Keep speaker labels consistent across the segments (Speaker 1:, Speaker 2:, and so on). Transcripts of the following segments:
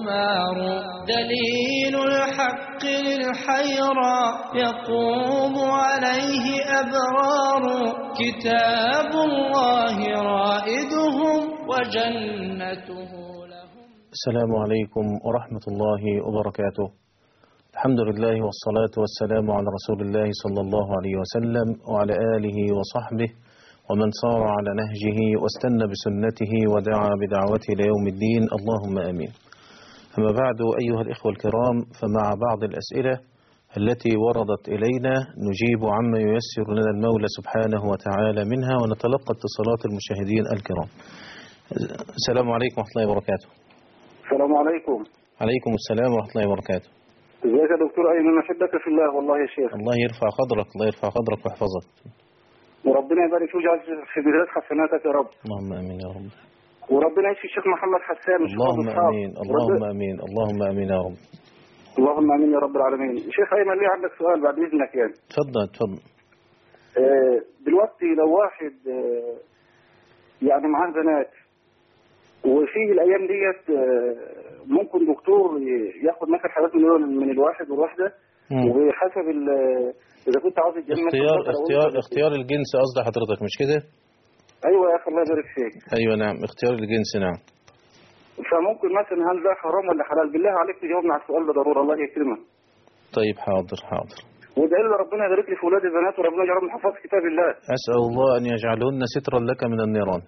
Speaker 1: الأقمار دليل الحق للحيرى يقوم عليه أبرار كتاب الله رائدهم وجنته لهم
Speaker 2: السلام عليكم ورحمة الله وبركاته الحمد لله والصلاة والسلام على رسول الله صلى الله عليه وسلم وعلى آله وصحبه ومن صار على نهجه واستنى بسنته ودعا بدعوته ليوم الدين اللهم آمين أما بعد أيها الإخوة الكرام فمع بعض الأسئلة التي وردت إلينا نجيب عما ييسر لنا المولى سبحانه وتعالى منها ونتلقى اتصالات المشاهدين الكرام السلام عليكم ورحمة الله وبركاته
Speaker 3: السلام عليكم
Speaker 2: عليكم السلام ورحمة الله وبركاته
Speaker 3: ازيك يا دكتور ايمن احبك في الله والله يا شيخ
Speaker 2: الله يرفع قدرك الله يرفع قدرك ويحفظك
Speaker 3: وربنا يبارك فيك ويجعل في بداية حسناتك يا رب
Speaker 2: اللهم امين يا رب
Speaker 3: وربنا يشفي الشيخ محمد حسان والشيخ
Speaker 2: اللهم
Speaker 3: أبو إسحاق.
Speaker 2: امين
Speaker 3: ورب-
Speaker 2: اللهم امين اللهم امين يا رب
Speaker 3: اللهم امين يا رب العالمين شيخ ايمن ليه عندك سؤال بعد اذنك يعني
Speaker 2: تفضل تفضل
Speaker 3: آه، دلوقتي لو واحد آه، يعني معاه بنات وفي الايام ديت آه، ممكن دكتور ي- ياخد مثلا حالات من ال- من الواحد والواحده
Speaker 2: مم.
Speaker 3: وحسب ال- اذا كنت عاوز الجنه
Speaker 2: اختيار
Speaker 3: تفضل أو
Speaker 2: اختيار
Speaker 3: أنت-
Speaker 2: اختيار الجنس قصد حضرتك مش كده
Speaker 3: ايوه يا اخي الله يبارك فيك
Speaker 2: ايوه نعم اختيار الجنس نعم
Speaker 3: فممكن مثلا هل ده حرام ولا حلال بالله عليك تجاوبنا على السؤال ده ضروره الله يكرمك
Speaker 2: طيب حاضر حاضر
Speaker 3: وادعي لي ربنا يبارك لي في ولاد البنات وربنا يجعلهم من حفاظ كتاب الله
Speaker 2: اسال الله ان يجعلهن سترا لك من النيران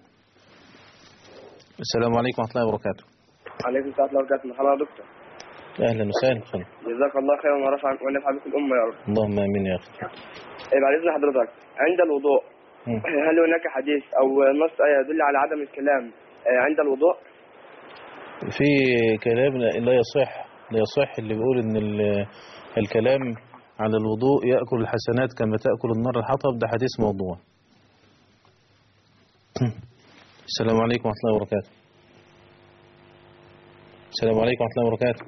Speaker 2: السلام عليكم ورحمه الله وبركاته
Speaker 4: عليكم السلام ورحمة الله وبركاته مرحبا يا دكتور
Speaker 2: اهلا وسهلا خير.
Speaker 4: جزاك الله خيرا ورفع ونفع بك الأمة يا رب
Speaker 2: اللهم امين يا اخي
Speaker 4: إيه بعد إذن حضرتك عند الوضوء
Speaker 2: مم.
Speaker 4: هل هناك حديث أو نص يدل على عدم الكلام آه، عند الوضوء
Speaker 2: في كلام لا يصح لا يصح اللي بيقول ان ال- الكلام على الوضوء يأكل الحسنات كما تأكل النار الحطب ده حديث موضوع السلام عليكم ورحمة الله وبركاته السلام عليكم ورحمة الله وبركاته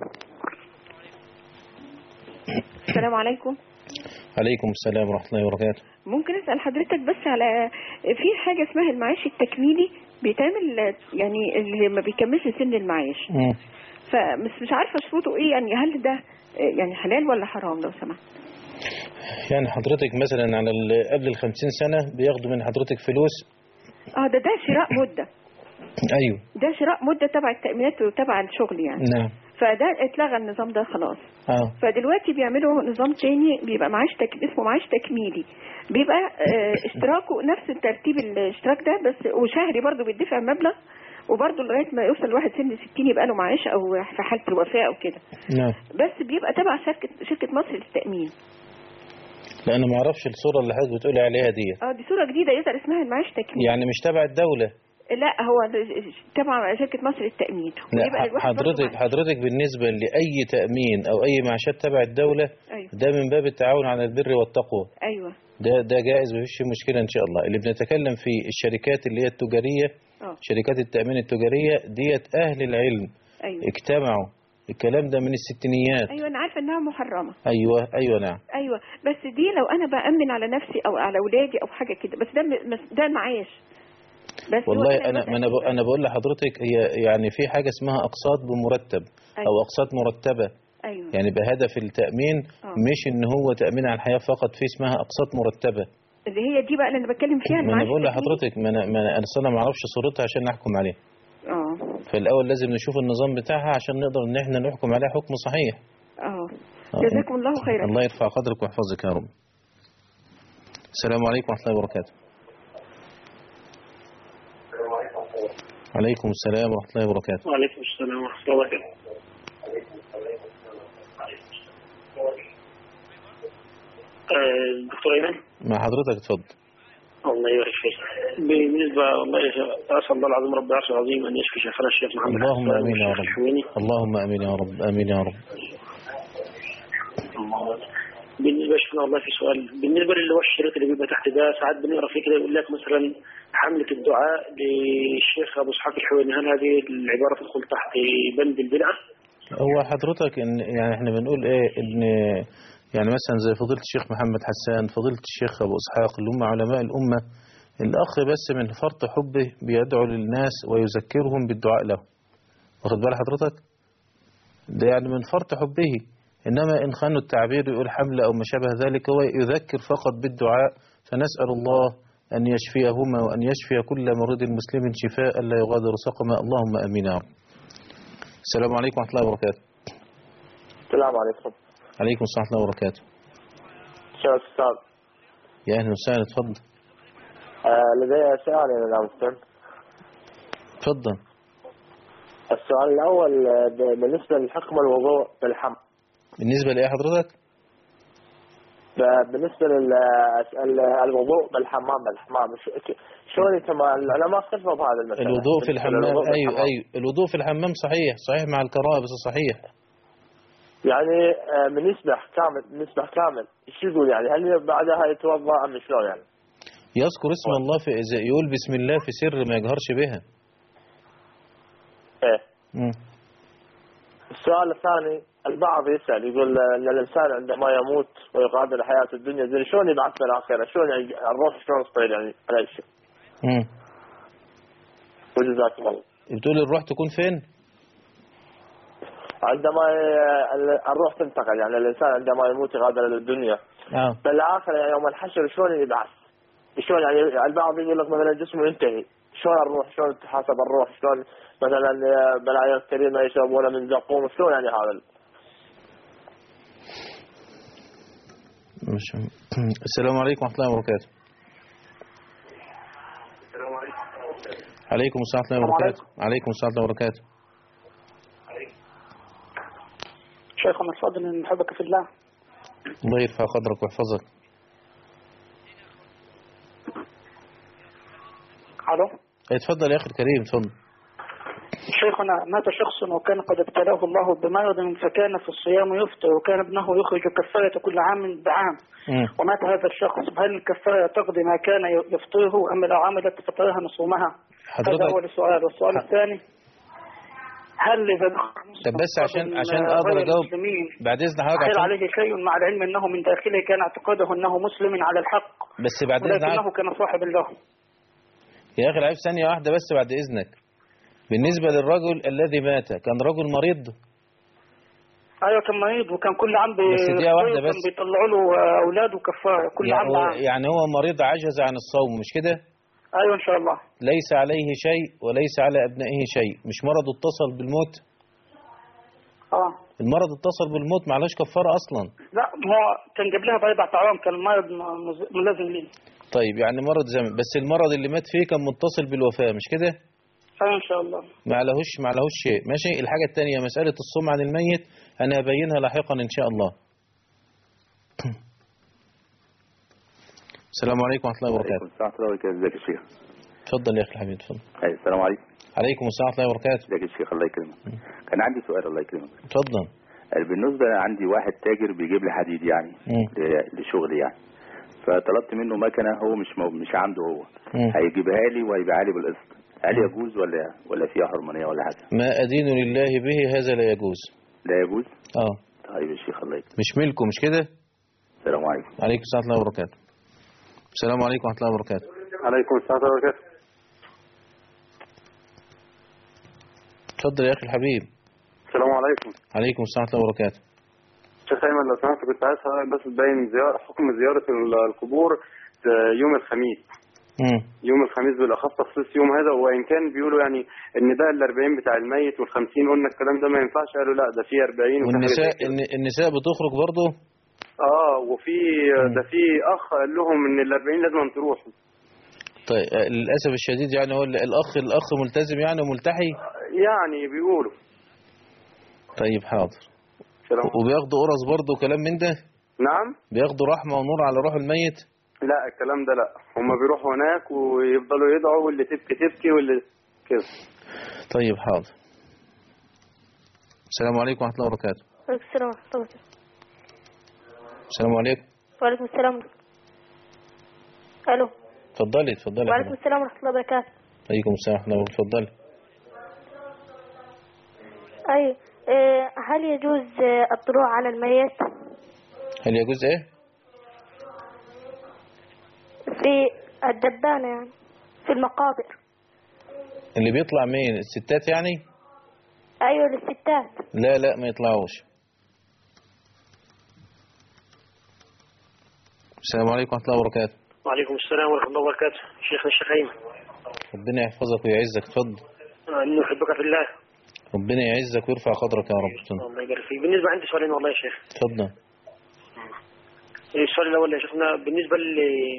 Speaker 5: السلام عليكم
Speaker 2: عليكم السلام ورحمة الله وبركاته
Speaker 5: ممكن اسال حضرتك بس على في حاجه اسمها المعاش التكميلي بيتعمل يعني اللي ما بيكملش سن المعاش
Speaker 2: مم.
Speaker 5: فمش مش عارفه شروطه ايه يعني هل ده يعني حلال ولا حرام لو سمحت
Speaker 2: يعني حضرتك مثلا على ال- قبل الخمسين سنة بياخدوا من حضرتك فلوس
Speaker 5: اه ده ده شراء مده
Speaker 2: أيوه
Speaker 5: ده شراء مده تبع التامينات وتبع الشغل يعني
Speaker 2: نعم
Speaker 5: فده اتلغى النظام ده خلاص
Speaker 2: اه
Speaker 5: فدلوقتي بيعملوا نظام تاني بيبقى معاش تك... اسمه معاش تكميلي بيبقى آه، اشتراكه نفس ترتيب الاشتراك ده بس وشهري برضه بيدفع مبلغ وبرضه لغايه ما يوصل لواحد سن 60 يبقى له معاش او في حاله الوفاه او كده
Speaker 2: نعم
Speaker 5: بس بيبقى تبع شركه شركه مصر للتامين
Speaker 2: لا أنا ما أعرفش الصورة اللي حضرتك بتقولي عليها دي
Speaker 5: اه دي صوره جديده يظهر اسمها المعاش تكميلي
Speaker 2: يعني مش تبع الدولة
Speaker 5: لا هو تبع شركه مصر للتامين
Speaker 2: لا
Speaker 5: ويبقى الواحد برضه
Speaker 2: حضرتك
Speaker 5: معاش.
Speaker 2: حضرتك بالنسبة لأي تأمين أو أي معاشات تبع الدولة
Speaker 5: ايوه
Speaker 2: ده من باب التعاون على البر والتقوى
Speaker 5: ايوه
Speaker 2: ده ده جائز مفيش فيه مشكلة إن شاء الله اللي بنتكلم فيه الشركات اللي هي التجارية
Speaker 5: اه
Speaker 2: شركات التأمين التجارية ديت أهل العلم
Speaker 5: ايوه
Speaker 2: اجتمعوا الكلام ده من الستينيات
Speaker 5: ايوه انا عارفه انها محرمه
Speaker 2: أيوة أيوة نعم
Speaker 5: ايوه بس دي لو انا بامن على نفسي او على اولادي او حاجه كده بس ده م- مس- ده معاش بس هو
Speaker 2: والله
Speaker 5: كده
Speaker 2: أنا
Speaker 5: الوضع
Speaker 2: ما أنا بق- أنا بقول لحضرتك هي يعني في حاجة اسمها أقساط بمرتب أو
Speaker 5: أيوة.
Speaker 2: أقساط مرتبة
Speaker 5: ايوه
Speaker 2: يعني بهدف التأمين
Speaker 5: آه.
Speaker 2: مش إن هو تأمين على الحياة فقط في اسمها أقساط مرتبة
Speaker 5: اللي هي دي بقى اللي انا بتكلم فيها
Speaker 2: ما انا
Speaker 5: المعاش
Speaker 2: بقول
Speaker 5: التكميلي.
Speaker 2: لحضرتك ما انا ما انا أنا أصلاً ما اعرفش صورتها عشان نحكم عليها
Speaker 5: اه
Speaker 2: فالاول لازم نشوف النظام بتاعها عشان نقدر ان احنا نحكم عليها حكم صحيح
Speaker 5: اه
Speaker 2: آه.
Speaker 5: جزاكم الله خيرا
Speaker 2: الله يرفع قدرك ويحفظك يا رب السلام عليكم ورحمه الله وبركاته عليكم السلام ورحمه الله وبركاته
Speaker 6: وعليكم السلام ورحمة الله وبركاته آه، دكتور أيمن
Speaker 2: مع حضرتك اتفضل
Speaker 6: الله يبارك فيك بالنسبة والله يا شيخ، أسأل الله العظيم رب العرش العظيم أن يشفي شيخنا الشيخ محمد
Speaker 2: اللهم
Speaker 6: حسان
Speaker 2: امين يا
Speaker 6: والشيخ
Speaker 2: رب
Speaker 6: الحويني.
Speaker 2: اللهم امين يا رب امين يا رب
Speaker 6: بالنسبة يا شيخنا والله في سؤال بالنسبة للي هو الشريط اللي بيبقى تحت ده ساعات بنقرا فيه كده يقول لك مثلا حملة الدعاء للشيخ أبو إسحاق الحويني هل هذه العبارة تدخل تحت بند البدعة؟
Speaker 2: هو حضرتك ان يعني احنا بنقول ايه ان يعني مثلا زي فضيلة الشيخ محمد حسان فضيلة الشيخ ابو اسحاق اللي هم علماء الامه الاخ بس من فرط حبه بيدعو للناس ويذكرهم بالدعاء له واخد بال حضرتك ده يعني من فرط حبه إنما إن خانوا التعبير يقول حملة أو ما شابه ذلك هو يذكر فقط بالدعاء فنسأل الله أن يشفيهما وأن يشفي كل مريض مسلم شفاء لا يغادر سقما اللهم أمين يا رب السلام عليكم ورحمة الله وبركاته
Speaker 7: السلام عليكم
Speaker 2: عليكم السلام ورحمة الله وبركاته
Speaker 7: شيخ أستاذ
Speaker 2: يا أهلا وسهلا اتفضل
Speaker 7: آه لدي سؤال يا نظام السن
Speaker 2: اتفضل
Speaker 7: السؤال الأول آه، ب- بالنسبة لحكم الوضوء بالحمام
Speaker 2: بالنسبة لإيه حضرتك؟
Speaker 7: ب- بالنسبة للوضوء بالحمام بالحمام ش- ك- شلون يتم العلماء اختلفوا بهذا المسألة
Speaker 2: الوضوء في
Speaker 7: بالنسبة
Speaker 2: الحمام
Speaker 7: للوضوء
Speaker 2: أيوه
Speaker 7: بالحمام.
Speaker 2: أيوه الوضوء في الحمام صحيح صحيح مع الكراهة بس صحيح
Speaker 7: يعني آه، من يسبح كامل من يسبح كامل شو يقول يعني هل بعدها يتوضا ام شلون يعني؟
Speaker 2: يذكر اسم الله في إذا يقول بسم الله في سر ما يجهرش بها
Speaker 7: ايه
Speaker 2: مم.
Speaker 7: السؤال الثاني البعض يسأل يقول ان الانسان عندما يموت ويقابل حياة الدنيا زين شلون يبعث في الاخرة؟ شلون يعني الروح شلون تصير يعني على أي شيء؟
Speaker 2: مم.
Speaker 7: وجزاكم الله.
Speaker 2: بتقول الروح تكون فين؟
Speaker 7: عندما ي- ال- الروح تنتقل يعني الانسان عندما يموت يغادر الدنيا
Speaker 2: اه
Speaker 7: بالاخره يعني يوم الحشر شلون يبعث؟ شلون يعني البعض يقول لك مثلا جسمه ينتهي شلون الروح شلون تحاسب الروح شلون مثلا بالايه الكريمه يشربون من زقوم شلون يعني هذا
Speaker 2: مش السلام عليكم ورحمة الله وبركاته عليكم السلام ورحمة الله وبركاته عليكم السلام ورحمة الله وبركاته
Speaker 8: شيخنا الفاضل نحبك في الله
Speaker 2: الله يرفع قدرك ويحفظك
Speaker 8: الو
Speaker 2: اتفضل يا أخي الكريم اتفضل
Speaker 8: شيخنا مات شخص وكان قد ابتلاه الله بمرض فكان في الصيام يفطر وكان ابنه يخرج كفارة كل عام بعام
Speaker 2: مم.
Speaker 8: ومات هذا الشخص هل الكفارة تقضي ما كان يفطره أم الأعوام التي فطرها نصومها هذا
Speaker 2: حضرتك
Speaker 8: أول سؤال والسؤال الثاني هل إذا
Speaker 2: طب بس عشان
Speaker 8: من
Speaker 2: عشان
Speaker 8: غير
Speaker 2: اقدر اجاوب
Speaker 8: المسلمين
Speaker 2: بعد اذن حضرتك
Speaker 8: هل
Speaker 2: عشان
Speaker 8: عليه شيء مع العلم أنه من داخله كان اعتقاده أنه مسلم على الحق
Speaker 2: بس بعد اذن
Speaker 8: ولكنه
Speaker 2: حضرتك
Speaker 8: كان صاحب له
Speaker 2: يا اخي العيب ثانية واحدة بس بعد اذنك بالنسبة للرجل الذي مات كان رجل مريض
Speaker 8: ايوه كان مريض وكان كل عام بي-
Speaker 2: بس دقيقة واحدة
Speaker 8: كان
Speaker 2: بس.
Speaker 8: بيطلعوا له اولاده كفاره كل
Speaker 2: يعني
Speaker 8: عام
Speaker 2: هو,
Speaker 8: بعام
Speaker 2: يعني هو مريض عجز عن الصوم مش كده
Speaker 8: ايوه ان شاء الله
Speaker 2: ليس عليه شيء وليس على ابنائه شيء مش مرض اتصل بالموت
Speaker 8: اه
Speaker 2: المرض اتصل بالموت معلش كفارة اصلا
Speaker 8: لا هو كان جاب لها باربع اعوام كان مرض م- مز- ملازم ليه
Speaker 2: طيب يعني مرض زمن بس المرض اللي مات فيه كان متصل بالوفاة مش كده
Speaker 8: ايوه ان شاء الله
Speaker 2: ما لهوش ما لهوش شيء ماشي الحاجة التانية مسألة الصوم عن الميت أنا هبينها لاحقا إن شاء الله السلام عليكم ورحمة الله وبركاته
Speaker 9: السلام ورحمة الله وبركاته ازيك يا شيخ
Speaker 2: اتفضل يا أخي الحبيب اتفضل
Speaker 9: أي السلام عليكم
Speaker 2: عليكم السلام ورحمة الله وبركاته
Speaker 9: ازيك يا شيخ الله يكرمك كان عندي سؤال الله يكرمك
Speaker 2: اتفضل
Speaker 9: بالنسبة عندي واحد تاجر بيجيب لي حديد يعني
Speaker 2: مم.
Speaker 9: ل- لشغلي يعني فطلبت منه مكنة هو مش مو مش عنده هو
Speaker 2: مم.
Speaker 9: هيجيبها لي وهيبيعها لي بالقسط هل يجوز ولا ولا فيها حرمانية ولا حاجة
Speaker 2: ما أدين لله به هذا لا يجوز
Speaker 9: لا يجوز
Speaker 2: اه
Speaker 9: طيب يا شيخ الله يكرمك
Speaker 2: مش ملكه مش كده
Speaker 9: السلام عليكم
Speaker 2: عليكم السلام ورحمة الله وبركاته السلام عليكم ورحمة الله وبركاته
Speaker 3: عليكم السلام ورحمة الله وبركاته
Speaker 2: اتفضل يا أخي الحبيب
Speaker 3: السلام عليكم
Speaker 2: عليكم السلام ورحمة الله وبركاته
Speaker 3: شيخ أيمن لو سمحت كنت عايز حضرتك بس تبين زيارة حكم زيارة ال- القبور آه، يوم الخميس
Speaker 2: مم.
Speaker 3: يوم الخميس بالاخص تخصيص يوم هذا وان كان بيقولوا يعني ان ده ال 40 بتاع الميت وال 50 قلنا الكلام ده ما ينفعش قالوا لا ده في 40 وفي حاجة
Speaker 2: والنساء
Speaker 3: زي كده.
Speaker 2: الن- النساء بتخرج برضه
Speaker 3: اه وفي ده في اخ قال لهم ان ال 40 لازم تروحوا
Speaker 2: طيب آه، للأسف الشديد يعني هو ال- الأخ الأخ ملتزم يعني وملتحي
Speaker 3: يعني بيقولوا
Speaker 2: طيب حاضر
Speaker 3: سلام
Speaker 2: وبياخدوا قرص برضه وكلام من ده
Speaker 3: نعم
Speaker 2: بياخدوا رحمة ونور على روح الميت
Speaker 3: لا الكلام ده لا هم بيروحوا هناك ويفضلوا يدعوا واللي تبكي تبكي واللي كده
Speaker 2: طيب حاضر السلام عليكم ورحمة الله وبركاته
Speaker 10: وعليكم السلام ورحمة الله وبركاته
Speaker 2: السلام عليكم
Speaker 10: وعليكم السلام ألو
Speaker 2: اتفضلي اتفضلي يا
Speaker 10: وعليكم
Speaker 2: حضرتك.
Speaker 10: السلام ورحمة الله وبركاته
Speaker 2: عليكم السلام ورحمة الله وبركاته اتفضلي
Speaker 10: أي إيه، هل يجوز آه، الطلوع على الميت
Speaker 2: هل يجوز ايه
Speaker 10: في الدبانة يعني في المقابر
Speaker 2: اللي بيطلع مين الستات يعني
Speaker 10: أيوة للستات
Speaker 2: لا لا ما يطلعوش السلام عليكم ورحمة الله وبركاته
Speaker 6: وعليكم السلام ورحمة الله وبركاته شيخنا الشيخ أيمن
Speaker 2: ربنا يحفظك ويعزك اتفضل
Speaker 6: آه، إنه أحبك في الله
Speaker 2: ربنا يعزك ويرفع قدرك يا رب اتفضل.
Speaker 6: الله يبارك فيك بالنسبة عندي سؤالين والله يا شيخ
Speaker 2: اتفضل
Speaker 6: السؤال الأول يا شيخنا بالنسبة ل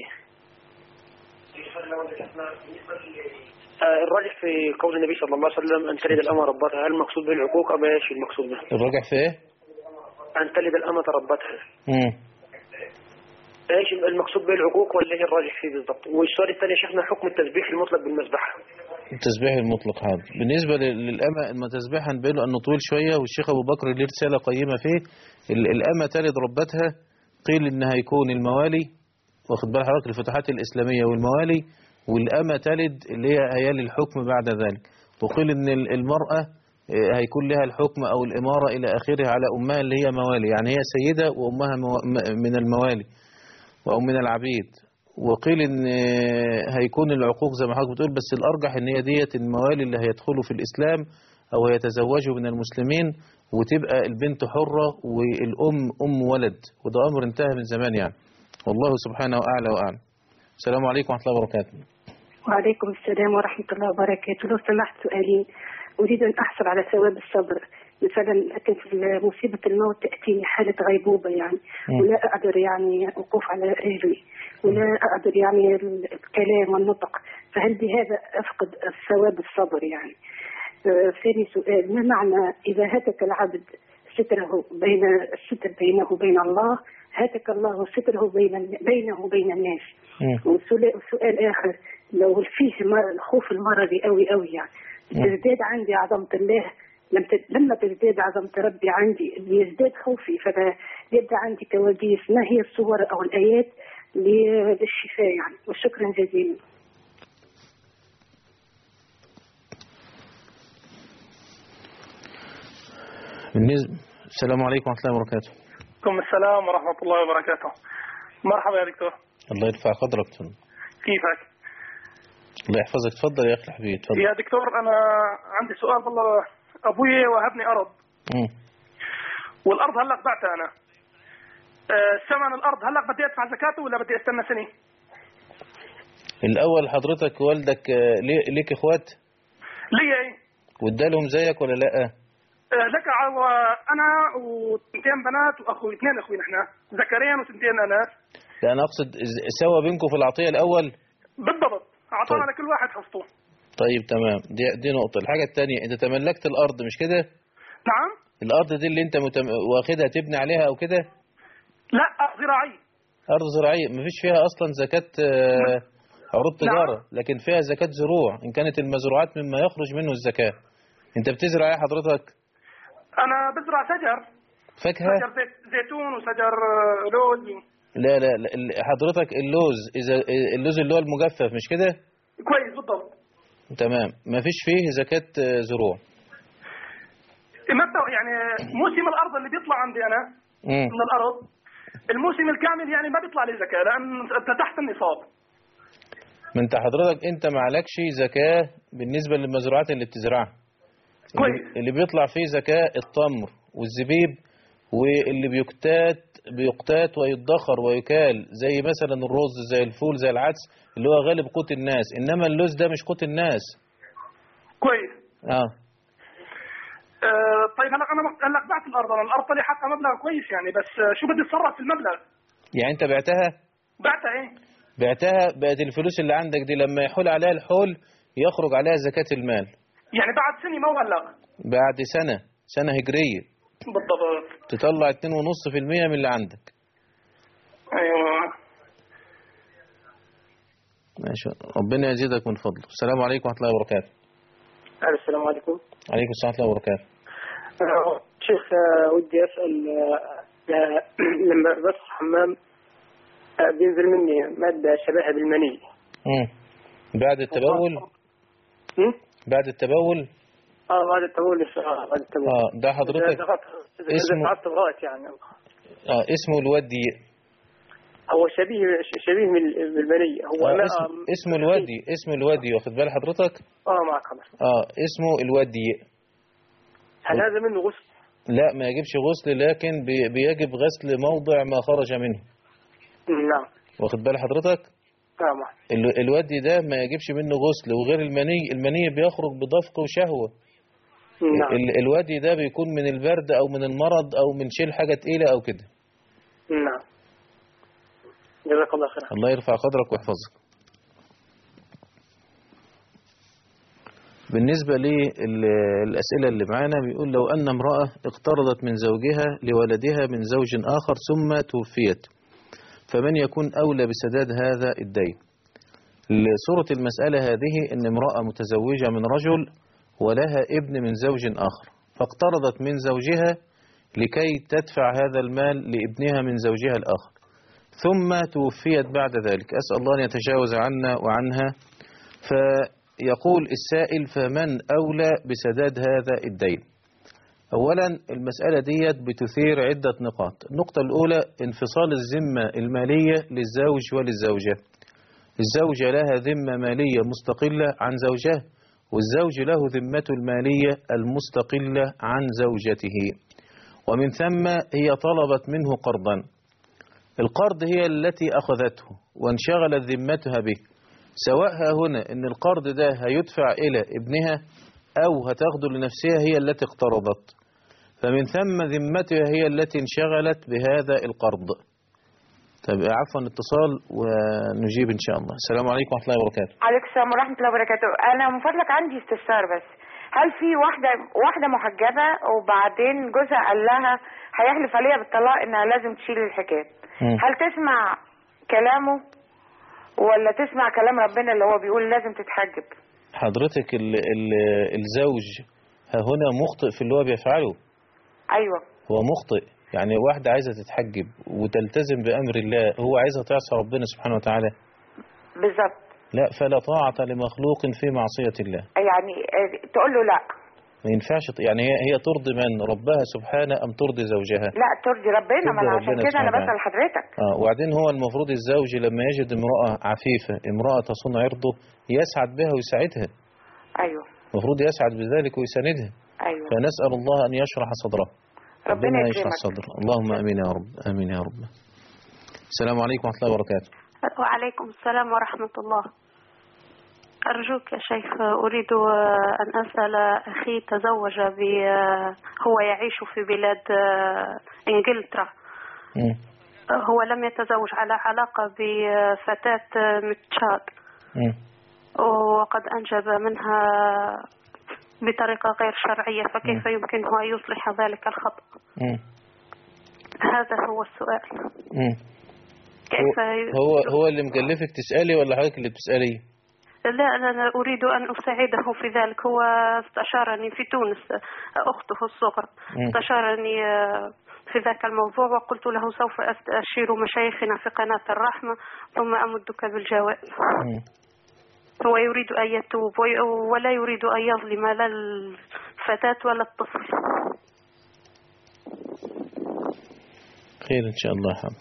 Speaker 6: آه، الراجح في قول النبي صلى الله عليه وسلم أن تلد الأمة ربتها هل المقصود به العقوق أم إيش المقصود به؟
Speaker 2: الراجع في ايه؟
Speaker 6: أن تلد الأمة ربتها
Speaker 2: مم.
Speaker 6: ايش المقصود به العقوق ولا ايه الراجح فيه بالضبط؟ والسؤال الثاني يا شيخنا حكم التسبيح المطلق بالمذبحة
Speaker 2: التسبيح المطلق هذا بالنسبة لل- للأمة لما تسبيحها نبينه أنه طويل شوية والشيخ أبو بكر ليه رسالة قيمة فيه ال- الأمة تلد ربتها قيل إنها يكون الموالي واخد بال حضرتك الفتوحات الإسلامية والموالي والأمة تلد اللي هي هيال الحكم بعد ذلك وقيل إن ال- المرأة آه، هيكون لها الحكم أو الإمارة إلى آخره على أمها اللي هي موالي يعني هي سيدة وأمها مو- م- من الموالي أو من العبيد وقيل ان هيكون العقوق زي ما حضرتك بتقول بس الارجح ان هي ديت الموالي اللي هيدخلوا في الاسلام او هيتزوجوا من المسلمين وتبقى البنت حرة والام ام ولد وده امر انتهى من زمان يعني والله سبحانه اعلى واعلم السلام عليكم ورحمة الله وبركاته
Speaker 11: وعليكم السلام ورحمة الله وبركاته لو سمحت سؤالين أريد أن أحصل على ثواب الصبر مثلا لكن في مصيبة الموت تأتيني حالة غيبوبة يعني
Speaker 12: مم.
Speaker 11: ولا أقدر يعني أقوف على رجلي ولا أقدر يعني الكلام والنطق فهل بهذا أفقد ثواب الصبر يعني آه، ثاني سؤال ما معنى إذا هتك العبد ستره بين الستر بينه وبين الله هتك الله ستره بين بينه وبين الناس وسؤال سؤال آخر لو فيه مر- الخوف المرضي قوي قوي يعني تزداد عندي عظمة الله لما ت- لما تزداد عظمة ربي عندي بيزداد خوفي فيبدأ عندي كوابيس ما هي الصور أو الآيات ل- للشفاء يعني وشكرا جزيلا
Speaker 2: بالنسبة السلام عليكم ورحمة الله وبركاته
Speaker 13: عليكم السلام ورحمة الله وبركاته مرحبا يا دكتور
Speaker 2: الله يرفع قدرك
Speaker 13: كيفك
Speaker 2: الله يحفظك تفضل يا اخي الحبيب تفضل
Speaker 13: يا دكتور أنا عندي سؤال والله أبوي وهبني أرض
Speaker 2: مم.
Speaker 13: والأرض هلق بعتها أنا آه، ثمن الأرض هلق بدي أدفع زكاته ولا بدي أستنى سنة
Speaker 2: الاول حضرتك والدك آه، ليه- ليك اخوات
Speaker 13: لي إيه
Speaker 2: وادالهم زيك ولا لا
Speaker 13: آه، لك عو- أنا وثنتين بنات وأخوي اثنين أخوي نحن ذكرين وثنتين أناث
Speaker 2: لا انا اقصد ز- سوا بينكم في العطية الاول
Speaker 13: بالضبط أعطانا
Speaker 2: طيب.
Speaker 13: لكل واحد حصته
Speaker 2: طيب تمام دي دي نقطة الحاجة التانية انت تملكت الارض مش كده
Speaker 13: نعم
Speaker 2: الارض دي اللي انت متم... واخدها تبني عليها او كده
Speaker 13: لا زراعي
Speaker 2: ارض زراعية مفيش فيها اصلا زكاة آه، عروض تجارة لكن فيها زكاة زروع ان كانت المزروعات مما يخرج منه الزكاة انت بتزرع ايه حضرتك
Speaker 13: أنا بزرع شجر
Speaker 2: فاكهة
Speaker 13: شجر زيت زيتون وشجر آه، لوز
Speaker 2: لا لا, لا ال- حضرتك اللوز اذا اللوز اللي هو المجفف مش كده
Speaker 13: كويس بالضبط
Speaker 2: تمام مفيش فيه زكاة آه، زروع
Speaker 13: مبدأ يعني موسم الارض اللي بيطلع عندي انا
Speaker 2: مم.
Speaker 13: من الارض الموسم الكامل يعني ما بيطلع لي زكاه لان انت تحت النصاب
Speaker 2: ما انت حضرتك انت معلكش زكاة بالنسبة للمزروعات اللي بتزرعها اللي- اللي بيطلع فيه زكاة التمر والزبيب واللي بيكتات بيقتات ويدخر ويكال زي مثلا الرز زي الفول زي العدس اللي هو غالب قوت الناس انما اللوز ده مش قوت الناس
Speaker 13: كويس
Speaker 2: اه
Speaker 13: آه طيب هلا انا هلا بعت الارض انا الارض طلع حقها مبلغ كويس يعني بس آه، شو بدي اتصرف في المبلغ
Speaker 2: يعني انت بعتها
Speaker 13: بعتها ايه
Speaker 2: بعتها بقت الفلوس اللي عندك دي لما يحول عليها الحول يخرج عليها زكاة المال
Speaker 13: يعني بعد سنه ما هلا
Speaker 2: بعد سنة سنة هجرية
Speaker 13: بالضبط
Speaker 2: تطلع 2.5% من اللي عندك
Speaker 13: ايوه
Speaker 2: ماشي ربنا يزيدك من فضله السلام عليكم ورحمة الله وبركاته
Speaker 14: السلام عليكم
Speaker 2: عليكم السلام ورحمة الله وبركاته
Speaker 14: آه، شيخ آه، ودي أسأل آه، آه، لما بس حمام آه، بينزل مني مادة شبيهة بالمني
Speaker 2: مم. بعد التبول بعد التبول
Speaker 14: اه بعد التبول آه بعد التبول
Speaker 2: اه ده حضرتك
Speaker 14: إذا دخلت- إذا
Speaker 2: اسمه-
Speaker 14: فعلت غلط يعني
Speaker 2: اه اسمه الودي
Speaker 14: هو شبيه شبيه من- بالمني هو
Speaker 2: آه
Speaker 14: ما
Speaker 2: اسم اسمه الودي اسمه الودي واخد بال حضرتك
Speaker 14: اه معك خلاص
Speaker 2: اه اسمه الودي
Speaker 14: هل هذا منه غسل؟
Speaker 2: لا ما يجبش غسل لكن بي- بيجب غسل موضع ما خرج منه
Speaker 14: نعم
Speaker 2: واخد بال حضرتك
Speaker 14: نعم
Speaker 2: ال- الودي ده ما يجبش منه غسل وغير المني المني بيخرج بدفق وشهوة
Speaker 14: نعم
Speaker 2: ال- الودي ده بيكون من البرد او من المرض او من شيل حاجة تقيلة او كده
Speaker 14: نعم جزاك الله خيرا
Speaker 2: الله يرفع قدرك ويحفظك بالنسبة للأسئلة اللي معانا بيقول لو أن امرأة اقترضت من زوجها لولدها من زوج آخر ثم توفيت فمن يكون أولى بسداد هذا الدين لصورة المسألة هذه أن امرأة متزوجة من رجل ولها ابن من زوج آخر فاقترضت من زوجها لكي تدفع هذا المال لابنها من زوجها الآخر ثم توفيت بعد ذلك أسأل الله أن يتجاوز عنا وعنها فيقول السائل فمن أولى بسداد هذا الدين أولا المسألة ديت بتثير عدة نقاط النقطة الأولى انفصال الذمة المالية للزوج وللزوجة الزوجة لها ذمة مالية مستقلة عن زوجها والزوج له ذمته المالية المستقلة عن زوجته ومن ثم هي طلبت منه قرضا القرض هي التي أخذته وانشغلت ذمتها به سواء ها هنا ان القرض ده هيدفع إلى ابنها أو هتاخده لنفسها هي التي اقترضت فمن ثم ذمتها هي التي انشغلت بهذا القرض طيب عفوا اتصال ونجيب إن شاء الله السلام عليكم ورحمة الله وبركاته
Speaker 12: عليكم السلام ورحمة الله وبركاته أنا من فضلك عندي استفسار بس هل في واحدة واحدة محجبة وبعدين جوزها قال لها هيحلف عليها بالطلاق إنها لازم تشيل الحجاب
Speaker 2: مم.
Speaker 12: هل تسمع كلامه ولا تسمع كلام ربنا اللي هو بيقول لازم تتحجب
Speaker 2: حضرتك ال ال الزوج ها هنا مخطئ في اللي هو بيفعله
Speaker 12: أيوة
Speaker 2: هو مخطئ يعني واحدة عايزة تتحجب وتلتزم بأمر الله هو عايزة تعصى ربنا سبحانه وتعالى
Speaker 12: بالظبط
Speaker 2: لا فلا طاعة لمخلوق في معصية الله
Speaker 12: يعني آه، تقول له لا
Speaker 2: ما ينفعش ت- يعني هي, هي ترضي من ربها سبحانه أم ترضي زوجها
Speaker 12: لا ترضي ربنا ما
Speaker 2: ترضي
Speaker 12: أنا عشان
Speaker 2: ربنا
Speaker 12: كده أنا
Speaker 2: سبحانه
Speaker 12: بسأل حضرتك
Speaker 2: آه وبعدين هو المفروض الزوج لما يجد امرأة عفيفة امرأة تصون عرضه يسعد بها ويساعدها
Speaker 12: أيوة
Speaker 2: المفروض يسعد بذلك ويساندها
Speaker 12: أيوة
Speaker 2: فنسأل الله أن يشرح صدره
Speaker 12: ربنا
Speaker 2: يشرح
Speaker 12: يكرمك
Speaker 2: صدره اللهم أمين يا رب أمين يا رب السلام عليكم ورحمة الله وبركاته
Speaker 15: وعليكم السلام ورحمة الله أرجوك يا شيخ أريد أن أسأل أخي تزوج ب هو يعيش في بلاد إنجلترا
Speaker 2: مم.
Speaker 15: هو لم يتزوج على علاقة بفتاة من تشاد
Speaker 2: مم.
Speaker 15: وقد أنجب منها بطريقة غير شرعية فكيف يمكنه أن يصلح ذلك الخطأ
Speaker 2: مم.
Speaker 15: هذا هو السؤال
Speaker 2: مم.
Speaker 15: كيف
Speaker 2: هو هو اللي مكلفك تسألي ولا حضرتك اللي بتسألي
Speaker 15: لا لا أنا أريد أن أساعده في ذلك هو استشارني في تونس أخته الصغرى
Speaker 2: مم.
Speaker 15: استشارني آه، في ذاك الموضوع وقلت له سوف أستشير مشايخنا في قناة الرحمة ثم أمدك بالجواب
Speaker 2: مم.
Speaker 15: هو يريد أن يتوب وي- ولا يريد أن يظلم لا الفتاة ولا الطفل
Speaker 2: خير إن شاء الله حب.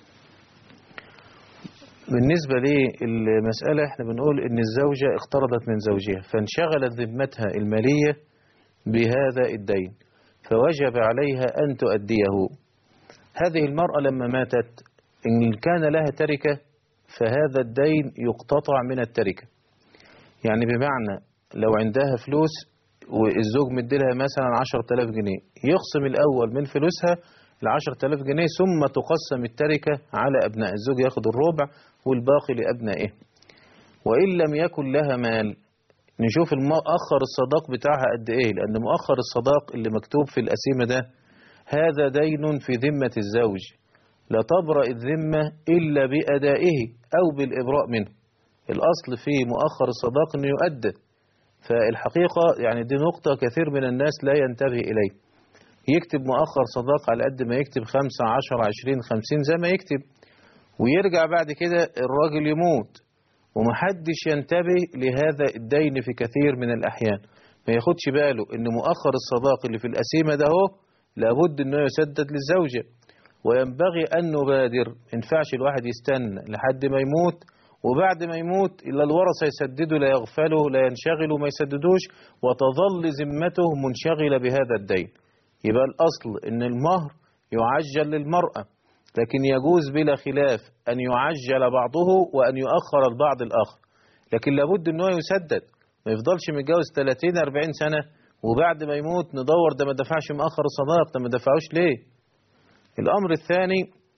Speaker 2: بالنسبة للمسألة احنا بنقول ان الزوجة اقترضت من زوجها فانشغلت ذمتها المالية بهذا الدين فوجب عليها أن تؤديه هذه المرأة لما ماتت إن كان لها تركة فهذا الدين يقتطع من التركة يعني بمعنى لو عندها فلوس والزوج مديلها مثلا 10000 جنيه يقسم الأول من فلوسها ال 10000 جنيه ثم تقسم التركة على أبناء الزوج ياخد الربع والباقي لأبنائه وإن لم يكن لها مال نشوف المؤخر الصداق بتاعها قد إيه لأن مؤخر الصداق اللي مكتوب في الأسيمة ده هذا دين في ذمة الزوج لا تبرأ الذمة إلا بأدائه أو بالإبراء منه الأصل في مؤخر الصداق أنه يؤدى فالحقيقة يعني دي نقطة كثير من الناس لا ينتبه إليه يكتب مؤخر صداق على قد ما يكتب خمسة عشر عشرين خمسين زي ما يكتب ويرجع بعد كده الراجل يموت ومحدش ينتبه لهذا الدين في كثير من الأحيان ما ياخدش باله ان مؤخر الصداق اللي في الأسيمة ده هو لابد انه يسدد للزوجة وينبغي أن نبادر ما ينفعش الواحد يستنى لحد ما يموت وبعد ما يموت إلا الورثة يسددوا لا يغفلوا لا ينشغلوا ما يسددوش وتظل ذمته منشغلة بهذا الدين يبقى الأصل إن المهر يعجل للمرأة لكن يجوز بلا خلاف أن يعجل بعضه وأن يؤخر البعض الآخر لكن لابد أنه يسدد ما يفضلش متجوز 30 40 سنة وبعد ما يموت ندور ده ما دفعش مؤخر الصداق ده ما دفعوش ليه الأمر الثاني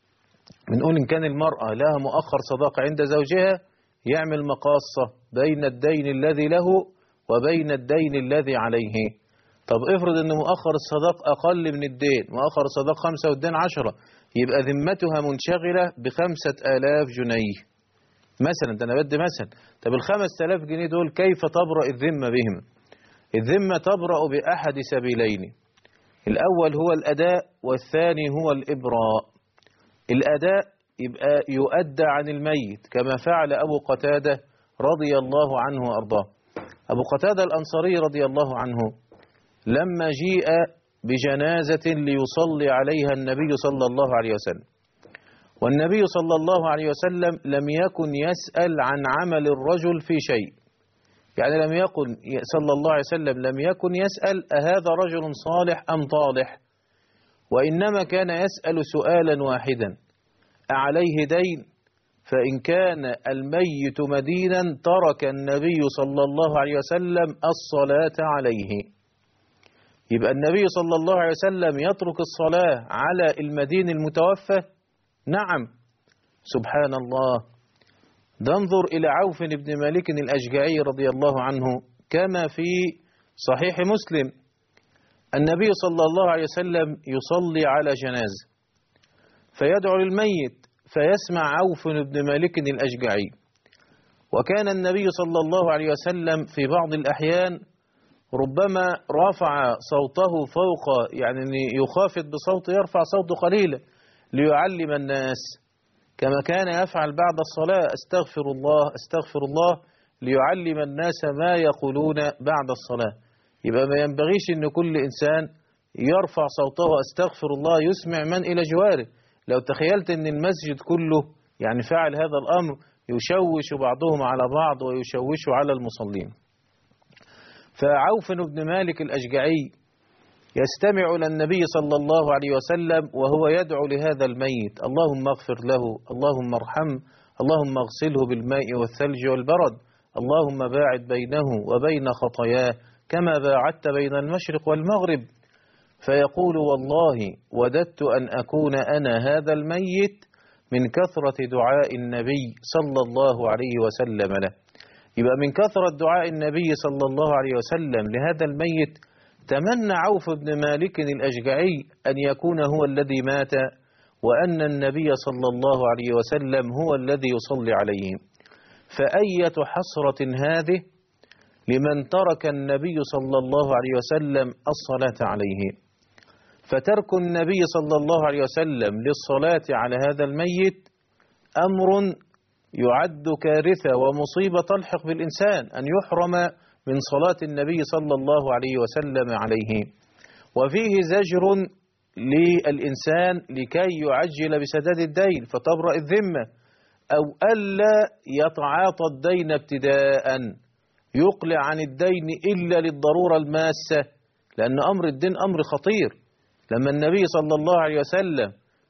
Speaker 2: بنقول إن كان المرأة لها مؤخر صداقة عند زوجها يعمل مقاصة بين الدين الذي له وبين الدين الذي عليه طب افرض ان مؤخر الصداق اقل من الدين مؤخر الصداق خمسة والدين عشرة يبقى ذمتها منشغلة بخمسة آلاف جنيه مثلا ده انا بدي مثلا طب الخمس آلاف جنيه دول كيف تبرأ الذمة بهم الذمة تبرأ بأحد سبيلين الأول هو الأداء والثاني هو الإبراء الأداء يبقى يؤدى عن الميت كما فعل أبو قتادة رضي الله عنه وأرضاه أبو قتادة الأنصاري رضي الله عنه لما جيء بجنازة ليصلي عليها النبي صلى الله عليه وسلم والنبي صلى الله عليه وسلم لم يكن يسأل عن عمل الرجل في شيء يعني لم يكن صلى الله عليه وسلم لم يكن يسأل أهذا رجل صالح أم طالح وإنما كان يسأل سؤالا واحدا أعليه دين فإن كان الميت مدينا ترك النبي صلى الله عليه وسلم الصلاة عليه يبقى النبي صلى الله عليه وسلم يترك الصلاة على المدين المتوفى نعم سبحان الله ننظر إلى عوف بن مالك الأشجعي رضي الله عنه كما في صحيح مسلم النبي صلى الله عليه وسلم يصلي على جنازة فيدعو للميت فيسمع عوف بن مالك الأشجعي وكان النبي صلى الله عليه وسلم في بعض الأحيان ربما رفع صوته فوق يعني يخافت بصوته يرفع صوته قليلا ليعلم الناس كما كان يفعل بعد الصلاة استغفر الله استغفر الله ليعلم الناس ما يقولون بعد الصلاة يبقى ما ينبغيش ان كل انسان يرفع صوته استغفر الله يسمع من الى جواره لو تخيلت ان المسجد كله يعني فعل هذا الامر يشوش بعضهم على بعض ويشوش على المصلين فعوف بن مالك الأشجعي يستمع إلى النبي صلى الله عليه وسلم وهو يدعو لهذا الميت اللهم اغفر له اللهم ارحمه اللهم اغسله بالماء والثلج والبرد اللهم باعد بينه وبين خطاياه كما باعدت بين المشرق والمغرب فيقول والله وددت أن أكون أنا هذا الميت من كثرة دعاء النبي صلى الله عليه وسلم له يبقى من كثرة دعاء النبي صلى الله عليه وسلم لهذا الميت تمنى عوف بن مالك الأشجعي أن يكون هو الذي مات وأن النبي صلى الله عليه وسلم هو الذي يصلي عليه فأية حسرة هذه لمن ترك النبي صلى الله عليه وسلم الصلاة عليه فترك النبي صلى الله عليه وسلم للصلاة على هذا الميت أمر يعد كارثة ومصيبة تلحق بالإنسان أن يحرم من صلاة النبي صلى الله عليه وسلم عليه وفيه زجر للإنسان لكي يعجل بسداد الدين فتبرأ الذمة أو ألا يتعاطى الدين ابتداء يقلع عن الدين إلا للضرورة الماسة لأن أمر الدين أمر خطير لما النبي صلى الله عليه وسلم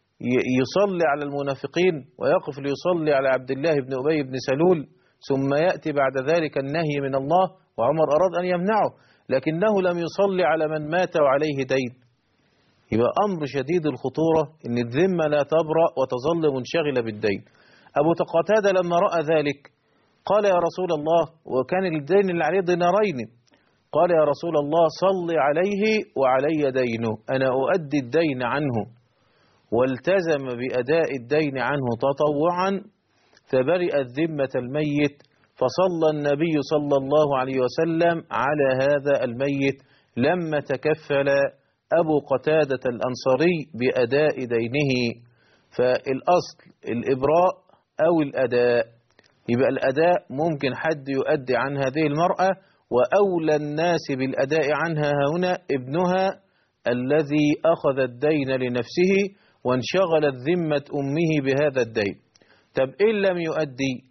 Speaker 2: يصلي على المنافقين ويقف ليصلي على عبد الله بن أبي بن سلول ثم يأتي بعد ذلك النهي من الله وعمر أراد أن يمنعه لكنه لم يصلي على من مات وعليه دين يبقى أمر شديد الخطورة إن الذمة لا تبرأ وتظل منشغلة بالدين أبو تقاتادة لما رأى ذلك قال يا رسول الله وكان الدين اللي عليه دينارين قال يا رسول الله صل عليه وعلي دينه أنا أؤدي الدين عنه والتزم بأداء الدين عنه تطوعا فبرئت ذمة الميت فصلى النبي صلى الله عليه وسلم على هذا الميت لما تكفل أبو قتادة الأنصاري بأداء دينه فالأصل الإبراء أو الأداء يبقى الأداء ممكن حد يؤدي عن هذه المرأة وأولى الناس بالأداء عنها هنا ابنها الذي أخذ الدين لنفسه وانشغلت ذمة أمه بهذا الدين طب إن لم يؤدي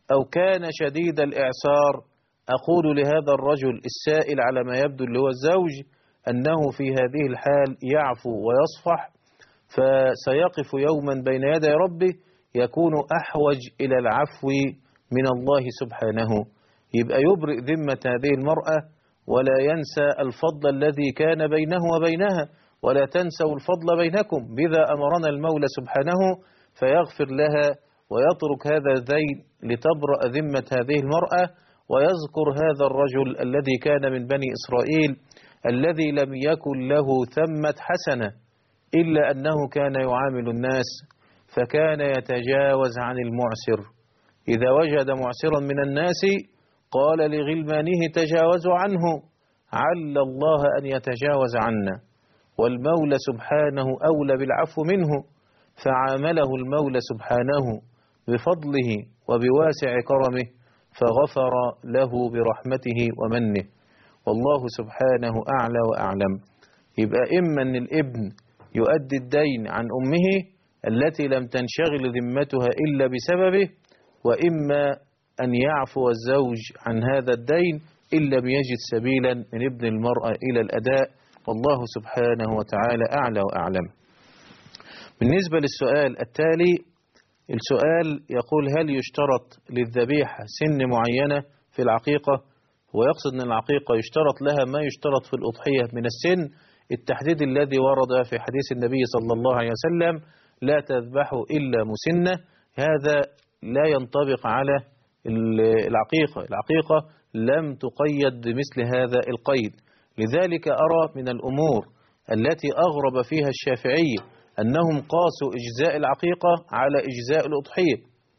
Speaker 2: أو كان شديد الإعسار أقول لهذا الرجل السائل على ما يبدو اللي هو الزوج أنه في هذه الحال يعفو ويصفح فسيقف يوما بين يدي ربه يكون أحوج إلى العفو من الله سبحانه يبقى يبرئ ذمة هذه المرأة ولا ينسى الفضل الذي كان بينه وبينها ولا تنسوا الفضل بينكم بذا أمرنا المولى سبحانه فيغفر لها ويترك هذا الذين لتبرأ ذمة هذه المرأة ويذكر هذا الرجل الذي كان من بني إسرائيل الذي لم يكن له ثمة حسنة إلا أنه كان يعامل الناس فكان يتجاوز عن المعسر إذا وجد معسرا من الناس قال لغلمانه تجاوزوا عنه عل الله أن يتجاوز عنا والمولى سبحانه أولى بالعفو منه فعامله المولى سبحانه بفضله وبواسع كرمه فغفر له برحمته ومنه والله سبحانه أعلى وأعلم يبقى إما أن الابن يؤدي الدين عن أمه التي لم تنشغل ذمتها إلا بسببه وإما أن يعفو الزوج عن هذا الدين إن لم يجد سبيلا من ابن المرأة إلى الأداء والله سبحانه وتعالى أعلى وأعلم بالنسبة للسؤال التالي السؤال يقول هل يشترط للذبيحة سن معينة في العقيقة ويقصد أن العقيقة يشترط لها ما يشترط في الأضحية من السن التحديد الذي ورد في حديث النبي صلى الله عليه وسلم لا تذبحوا إلا مسنة هذا لا ينطبق على العقيقة العقيقة لم تقيد بمثل هذا القيد لذلك أرى من الأمور التي أغرب فيها الشافعية أنهم قاسوا إجزاء العقيقة على إجزاء الأضحية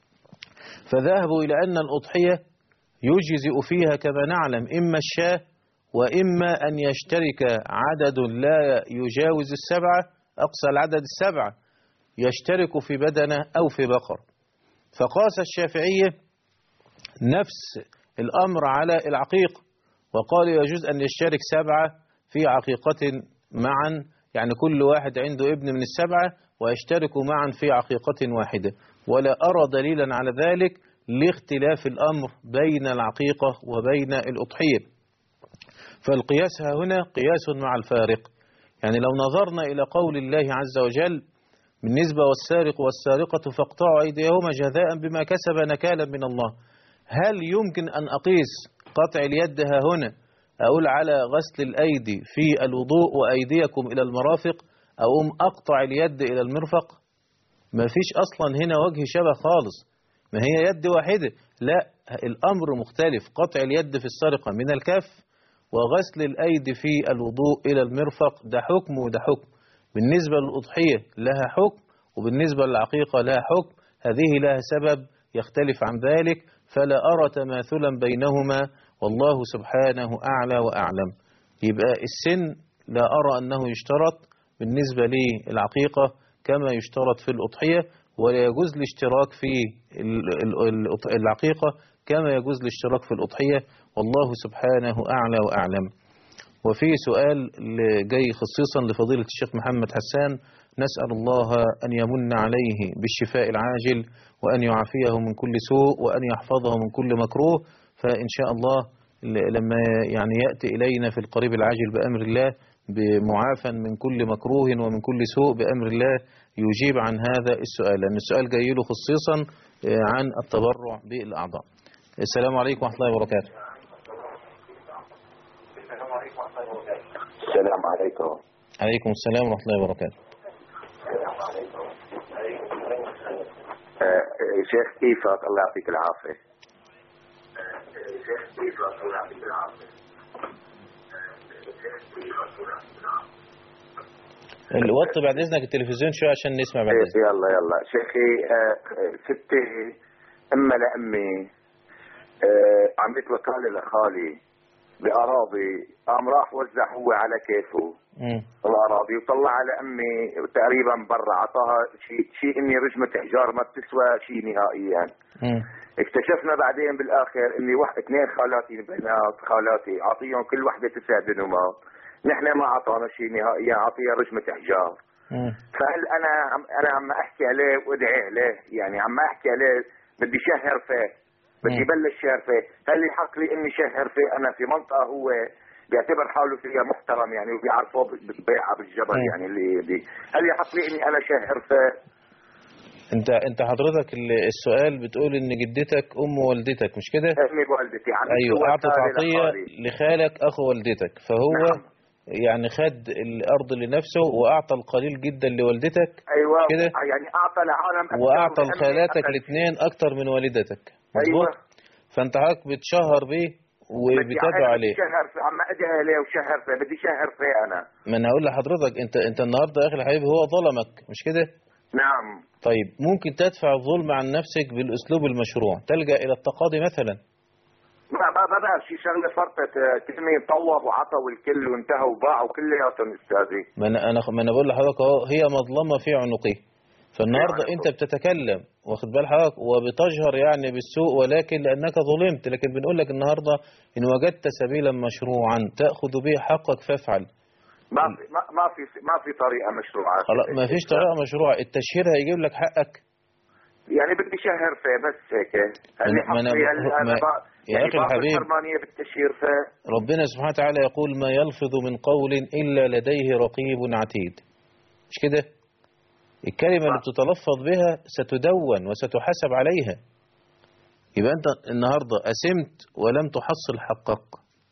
Speaker 2: فذهبوا إلى أن الأضحية يجزئ فيها كما نعلم إما الشاه وإما أن يشترك عدد لا يجاوز السبعة أقصى العدد السبعة يشترك في بدنة أو في بقر فقاس الشافعية نفس الأمر على العقيق وقال يجوز أن يشترك سبعة في عقيقة معا يعني كل واحد عنده ابن من السبعة ويشتركوا معا في عقيقة واحدة ولا أرى دليلا على ذلك لاختلاف الأمر بين العقيقة وبين الأضحية فالقياس هنا قياس مع الفارق يعني لو نظرنا إلى قول الله عز وجل بالنسبة والسارق والسارقة فاقطعوا أيديهما جزاء بما كسب نكالا من الله هل يمكن أن أقيس قطع اليد ها هنا أقول على غسل الأيدي في الوضوء وأيديكم إلى المرافق أقوم أقطع اليد إلى المرفق ما فيش أصلا هنا وجه شبه خالص ما هي يد واحدة لا الأمر مختلف قطع اليد في السرقة من الكف وغسل الأيدي في الوضوء إلى المرفق ده حكم وده حكم بالنسبة للأضحية لها حكم وبالنسبة للعقيقة لها حكم هذه لها سبب يختلف عن ذلك فلا أرى تماثلا بينهما والله سبحانه أعلى وأعلم يبقى السن لا أرى أنه يشترط بالنسبة للعقيقة كما يشترط في الأضحية ولا يجوز الاشتراك في العقيقة كما يجوز الاشتراك في الأضحية والله سبحانه أعلى وأعلم وفي سؤال جاي خصيصا لفضيلة الشيخ محمد حسان نسأل الله أن يمن عليه بالشفاء العاجل وأن يعافيه من كل سوء وأن يحفظه من كل مكروه فإن شاء الله لما يعني يأتي إلينا في القريب العاجل بأمر الله بمعافى من كل مكروه ومن كل سوء بأمر الله يجيب عن هذا السؤال لأن السؤال جاي له خصيصا عن التبرع بالأعضاء السلام عليكم ورحمة الله وبركاته
Speaker 9: السلام عليكم
Speaker 2: عليكم السلام ورحمة الله وبركاته
Speaker 9: آه، شيخ كيفك الله يعطيك العافية
Speaker 2: وطي بعد إذنك التلفزيون شوية عشان نسمع بعد إذنك
Speaker 9: يلا يلا شيخي آه، ستي أما لأمي آه، عم يتوكل لخالي بأراضي قام راح وزع هو على كيفه
Speaker 2: مم.
Speaker 9: الأراضي وطلع على أمي تقريبا برا عطاها شيء شيء إني رجمة حجار ما بتسوى شيء نهائيا
Speaker 2: مم.
Speaker 9: اكتشفنا بعدين بالاخر اني واحد اثنين خالاتي بنات خالاتي عطيهم كل وحده تسع دنمات نحن ما اعطانا شيء نهائيا عطيها رجمه حجار
Speaker 2: مم.
Speaker 9: فهل انا عم انا عم احكي عليه وادعي عليه يعني عم احكي عليه بدي شهر فيه بدي بلش شهر فيه هل يحق لي اني شهر فيه انا في منطقه هو بيعتبر حاله فيها محترم يعني وبيعرفه بالبيعه بالجبل
Speaker 2: مم.
Speaker 9: يعني اللي دي هل يحق لي اني انا شهر فيه
Speaker 2: انت انت حضرتك ال- السؤال بتقول ان جدتك ام والدتك مش كده
Speaker 9: امي بوالدتي عم
Speaker 2: ايوه
Speaker 9: بتسوى
Speaker 2: اعطت
Speaker 9: خالي
Speaker 2: عطيه
Speaker 9: لخالي.
Speaker 2: لخالك اخو والدتك فهو
Speaker 9: نعم.
Speaker 2: يعني خد الارض لنفسه واعطى القليل جدا لوالدتك
Speaker 9: ايوه
Speaker 2: كده
Speaker 9: يعني اعطى لعالم أكثر
Speaker 2: واعطى
Speaker 9: من أمي
Speaker 2: لخالاتك
Speaker 9: أكل.
Speaker 2: الاثنين اكتر من والدتك
Speaker 9: أيوة.
Speaker 2: مظبوط فانت حضرتك بتشهر بيه
Speaker 9: بدي
Speaker 2: وبتدعو
Speaker 9: أنا
Speaker 2: عليه
Speaker 9: بدي شهر فيه عم ادعي عليه وشهر فيه بدي شهر فيه انا
Speaker 2: ما انا هقول لحضرتك انت انت النهارده يا اخي الحبيب هو ظلمك مش كده
Speaker 9: نعم
Speaker 2: طيب ممكن تدفع الظلم عن نفسك بالاسلوب المشروع تلجا الى التقاضي مثلا
Speaker 9: ما ما ما بقى شي شغله فرطت آه، كلمه طوب وعطى والكل وانتهى وباع وكلياتهم استاذي
Speaker 2: ما انا انا ما انا بقول لحضرتك اهو هي مظلمه في عنقه فالنهارده
Speaker 9: في
Speaker 2: انت بتتكلم واخد بال حضرتك وبتجهر يعني بالسوء ولكن لانك ظلمت لكن بنقول لك النهارده ان وجدت سبيلا مشروعا تاخذ به حقك فافعل
Speaker 9: ما في ما, ما في ما في طريقه مشروعه
Speaker 2: خلاص ما فيش طريقه مشروعه التشهير هيجيب لك حقك
Speaker 9: يعني بدي شهر فيه بس هيك هل
Speaker 2: ما-
Speaker 9: يحق
Speaker 2: ما أنا-
Speaker 9: لي هل
Speaker 2: ما-
Speaker 9: انا بقى
Speaker 2: يا
Speaker 9: يعني
Speaker 2: أخي
Speaker 9: باخذ
Speaker 2: الحبيب.
Speaker 9: حرمانيه بالتشهير فيه
Speaker 2: ربنا سبحانه وتعالى يقول ما يلفظ من قول الا لديه رقيب عتيد مش كده الكلمه اللي بتتلفظ بها ستدون وستحاسب عليها يبقى انت النهارده اسمت ولم تحصل حقك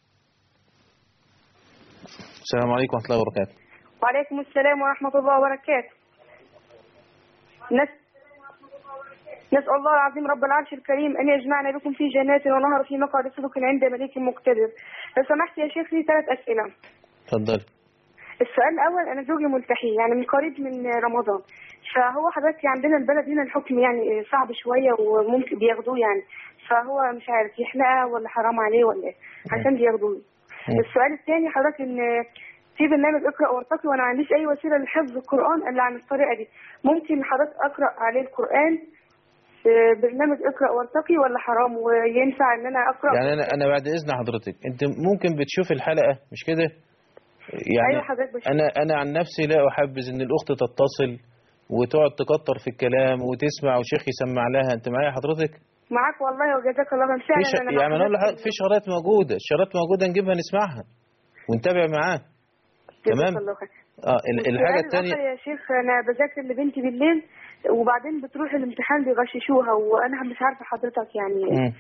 Speaker 2: السلام عليكم ورحمه الله وبركاته
Speaker 16: وعليكم السلام ورحمة الله وبركاته نس... نسأل الله العظيم رب العرش الكريم أن يجمعنا بكم في جنات ونهر في مقعد صدق عند مليك مقتدر لو سمحت يا شيخ لي ثلاث أسئلة
Speaker 2: اتفضل
Speaker 16: السؤال الأول أنا زوجي ملتحي يعني من قريب من رمضان فهو حضرتك عندنا البلد هنا الحكم يعني صعب شوية وممكن بياخدوه يعني فهو مش عارف يحلقها ولا حرام عليه ولا ايه عشان بياخدوه السؤال الثاني حضرتك ان في برنامج اقرا وارتقي وانا ما عنديش اي وسيله لحفظ القران الا عن الطريقه دي ممكن حضرتك اقرا عليه القران في برنامج اقرا وارتقي ولا حرام وينفع ان انا اقرا
Speaker 2: يعني انا انا بعد اذن حضرتك انت ممكن بتشوف الحلقه مش كده يعني
Speaker 16: أيوة حضرتك بشوف.
Speaker 2: انا انا عن نفسي لا احبذ ان الاخت تتصل وتقعد تكتر في الكلام وتسمع وشيخ يسمع لها انت معايا حضرتك
Speaker 16: معاك والله وجزاك الله خير
Speaker 2: في
Speaker 16: فعلا
Speaker 2: ش...
Speaker 16: انا
Speaker 2: يعني انا اقول
Speaker 16: حضرتك-
Speaker 2: لحضرتك في شغلات موجوده الشغلات موجوده نجيبها نسمعها ونتابع معاه تمام
Speaker 16: جزاك الله خير
Speaker 2: اه ال- الحاجه
Speaker 16: والسؤال
Speaker 2: الثانيه
Speaker 16: الآخر يا شيخ انا بذاكر لبنتي بالليل وبعدين بتروح الامتحان بيغششوها وانا مش عارفه حضرتك يعني
Speaker 2: مم.